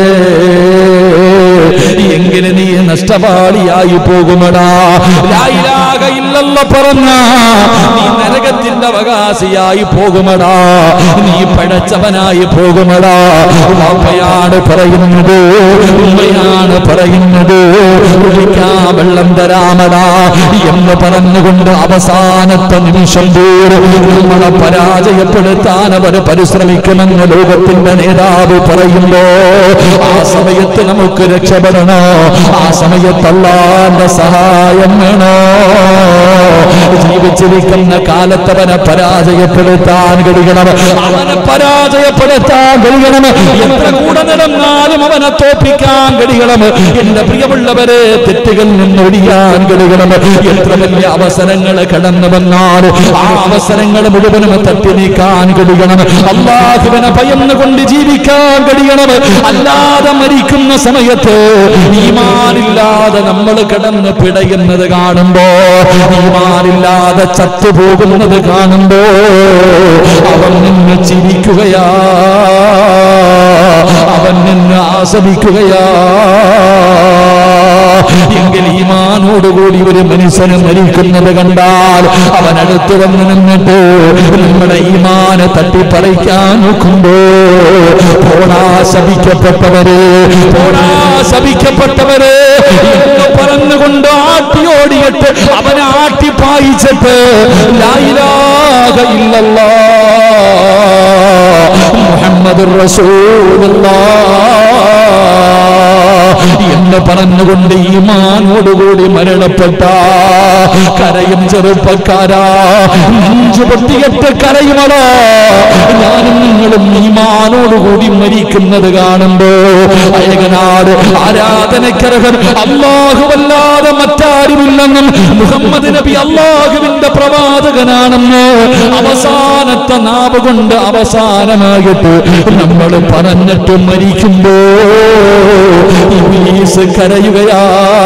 എങ്ങനെ നീ നഷ്ടപാടിയായി പോകുമടാ ലായിലാക ഇല്ലല്ല പറഞ്ഞ നീ നരകത്തിന്റെ അവകാശിയായി പോകുമടാ നീ പഴച്ചവനായി പോകുമടാ വാപ്പയാണ് പറയുന്നത് ഉമ്മയാണ് പറയുന്നത് കുടിക്കാ വെള്ളം തരാമടാ എന്ന് പറഞ്ഞുകൊണ്ട് അവസാനത്തെ നിമിഷം പോലും നമ്മളെ പരാജയപ്പെടുത്താൻ അവർ പരിശ്രമിക്കുമെന്ന് ലോകത്തിന്റെ നേതാവ് പറയുമ്പോ ആ സമയത്ത് നമുക്ക് രക്ഷപ്പെടണോ ആ സമയത്ത് അള്ളാന്റെ സഹായം വേണോ ജീവിച്ചിരിക്കുന്ന കാലത്ത് അവനെ പരാജയപ്പെടുത്താൻ കഴിയണം അവനെ പരാജയപ്പെടുത്താൻ കഴിയണം എത്ര കൂടെ നടന്നാലും അവനെ തോപ്പിക്കാൻ കഴിയണം എന്റെ പ്രിയമുള്ളവരെ തെറ്റുകൾ നിന്നൊടിയാൻ കഴിയണം എത്ര വലിയ അവസരങ്ങൾ കടന്നു വന്നാലും ആ അവസരങ്ങൾ മുഴുവനും തട്ടി നീക്കാൻ കഴിയണം അള്ളാഹുവിനെ ഭയന്നുകൊണ്ട് ജീവിക്കാൻ കഴിയണം അല്ലാതെ മരിക്കുന്ന സമയത്ത് ഈമാനില്ലാതെ നമ്മൾ കിടന്ന് പിടയുന്നത് കാണുമ്പോ ഈമാനില്ലാതെ ചത്തുപോകുന്നത് കാണുമ്പോ അവൻ നിന്ന് ചിരിക്കുകയാ അവൻ നിന്ന് ആസ്വദിക്കുകയാ എങ്കിൽ ഈമാനോടുകൂടി ഒരു മനുഷ്യന് മരിക്കുന്നത് കണ്ടാൽ അവൻ അടുത്ത് വന്ന് നിന്നിട്ട് നമ്മുടെ ഈമാനെ തട്ടിപ്പറിക്കാൻ നോക്കുമ്പോ പോടാ ശപിക്കപ്പെട്ടവര് പോടാ ശപിക്കപ്പെട്ടവര് എന്ന് പറഞ്ഞുകൊണ്ട് ആട്ടിയോടിയിട്ട് അവനെ ആട്ടിപ്പായിച്ചിട്ട് ലായിലാക ഇല്ലല്ലാ മുഹമ്മദ് എന്ന് പറഞ്ഞുകൊണ്ട് ഈമാനോടുകൂടി മരണപ്പെട്ട കരയും ചെറുപ്പക്കാരാ നെഞ്ചു പൊട്ടിയിട്ട് കരയുമടാ ഞാനും നിങ്ങളും ഈമാനോടുകൂടി മരിക്കുന്നത് കാണുമ്പോ അയകനാട് ആരാധനക്കരകൻ അള്ളാഹുവല്ലാതെ മറ്റാരുമില്ലെന്നും മുഹമ്മദ് നബി അള്ളാഹുവിന്റെ പ്രവാചകനാണെന്ന് അവസാനത്തെ നാവ് കൊണ്ട് അവസാനമായിട്ട് നമ്മൾ പറഞ്ഞിട്ട് മരിക്കുമ്പോ ഇബ്ലീസ് കരയുകയാ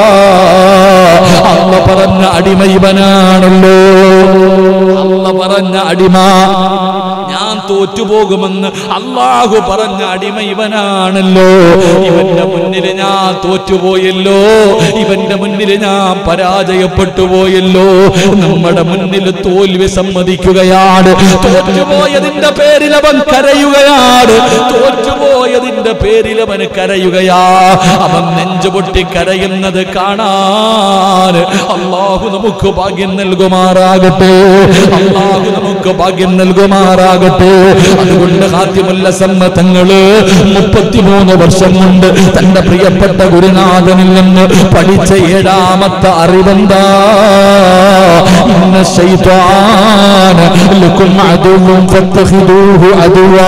അള്ള പറഞ്ഞ അടിമ ഇവനാണല്ലോ അള്ള പറഞ്ഞ അടിമ ഞാൻ തോറ്റുപോകുമെന്ന് അള്ളാഹു പറഞ്ഞ അടിമ ഇവനാണല്ലോ ഇവന്റെ മുന്നിൽ ഞാൻ തോറ്റുപോയല്ലോ ഇവന്റെ മുന്നിൽ ഞാൻ പരാജയപ്പെട്ടു പോയല്ലോ നമ്മുടെ മുന്നിൽ തോൽവി സമ്മതിക്കുകയാണ് തോറ്റുപോയതിന്റെ പേരിൽ അവൻ കരയുകയാണ് തോറ്റുപോയതിന്റെ പേരിൽ അവൻ കരയുകയാ അവൻ നെഞ്ചുപൊട്ടി കരയുന്നത് കാണാൻ അള്ളാഹു നമുക്ക് ഭാഗ്യം നൽകുമാറാകട്ടെ അള്ളാഹു നമുക്ക് ഭാഗ്യം നൽകുമാറാകട്ടെ അതുകൊണ്ട് ഹാദ്യമുല്ല സമ്മതങ്ങള് മുപ്പത്തിമൂന്ന് വർഷം കൊണ്ട് തന്റെ പ്രിയപ്പെട്ട ഗുരുനാഥനിൽ നിന്ന് പഠിച്ച ഏഴാമത്തെ അറിവെന്താ ഇന്ന ശൈത്വാന ലക്കും അദുവും ഫത്തഖിദൂഹു അദുവാ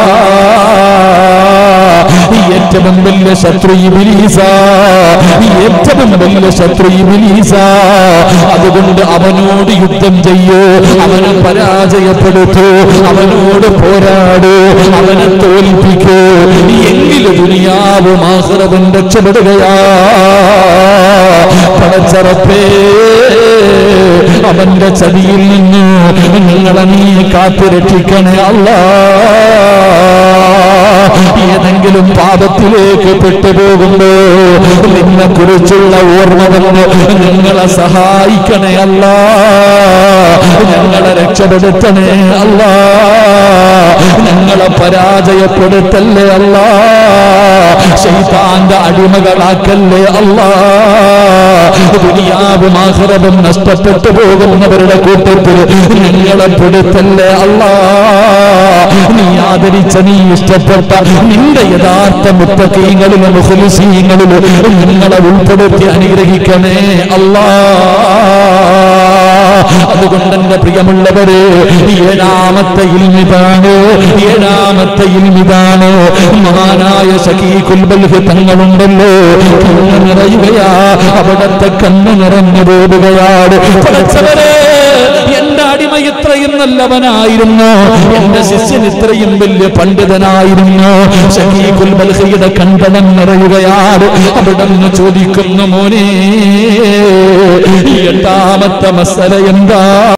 ഏറ്റവും വലിയ ശത്രു ഇബിലീസ ഏറ്റവും വലിയ ശത്രു ഇബിലീസ അതുകൊണ്ട് അവനോട് യുദ്ധം ചെയ്യൂ അവനെ പരാജയപ്പെടുത്തൂ അവനോട് പോരാടൂ അവനെ തോൽപ്പിക്കൂ എങ്കിലും ദുനിയാവും ആഹ്റവും രക്ഷപ്പെടുകയാ പടച്ചറപ്പേ അവന്റെ ചതിയിൽ നിന്ന് നിങ്ങളെ നീ കാത്തു രക്ഷിക്കണേ അല്ലാ ഏതെങ്കിലും പാപത്തിലേക്ക് പെട്ടുപോകുമ്പോ നിന്നെ കുറിച്ചുള്ള ഓർമ്മ വന്ന് നിങ്ങളെ സഹായിക്കണേ അല്ല ഞങ്ങളെ രക്ഷപ്പെടുത്തണേ അല്ല ഞങ്ങളെ പരാജയപ്പെടുത്തല്ലേ അല്ല ശൈതാന്റെ അടിമകളാക്കല്ലേ അല്ലാ ദുനിയാവും ആഹ്റവും നഷ്ടപ്പെട്ടു പോകുന്നവരുടെ കൂട്ടത്തിൽ നിങ്ങളെ പെടുത്തല്ലേ അല്ലാ നീ ആദരിച്ച നീ ഇഷ്ടപ്പെട്ട നിന്റെ യഥാർത്ഥ മുത്തക്കീങ്ങളിലും മുഖലിസീങ്ങളിലും നിങ്ങളെ ഉൾപ്പെടുത്തി അനുഗ്രഹിക്കണേ അല്ലാ അതുകൊണ്ട് എന്റെ പ്രിയമുള്ളവരെ ഏഴാമത്തെ ഇൽമിതാണ് ഏഴാമത്തെ ഇൽമിതാണ് മഹാനായ സഖീഖുൽ ബൽഹ് തങ്ങളുണ്ടല്ലോ കണ്ണ് നിറയുകയാ അവിടത്തെ കണ്ണ് നിറഞ്ഞു പോവുകയാണ് പഠിച്ചവരെ എന്റെ അടിമ ഇത്രയും നല്ലവനായിരുന്നു എന്റെ ശിഷ്യൻ ഇത്രയും വലിയ പണ്ഡിതനായിരുന്നു ഷഹീഖുൽ ബൽഹയുടെ കണ്ടനം നിറയുകയാണ് അവിടെ നിന്ന് ചോദിക്കുന്നു മോനെ ഈ എട്ടാമത്തെ മസല എന്താ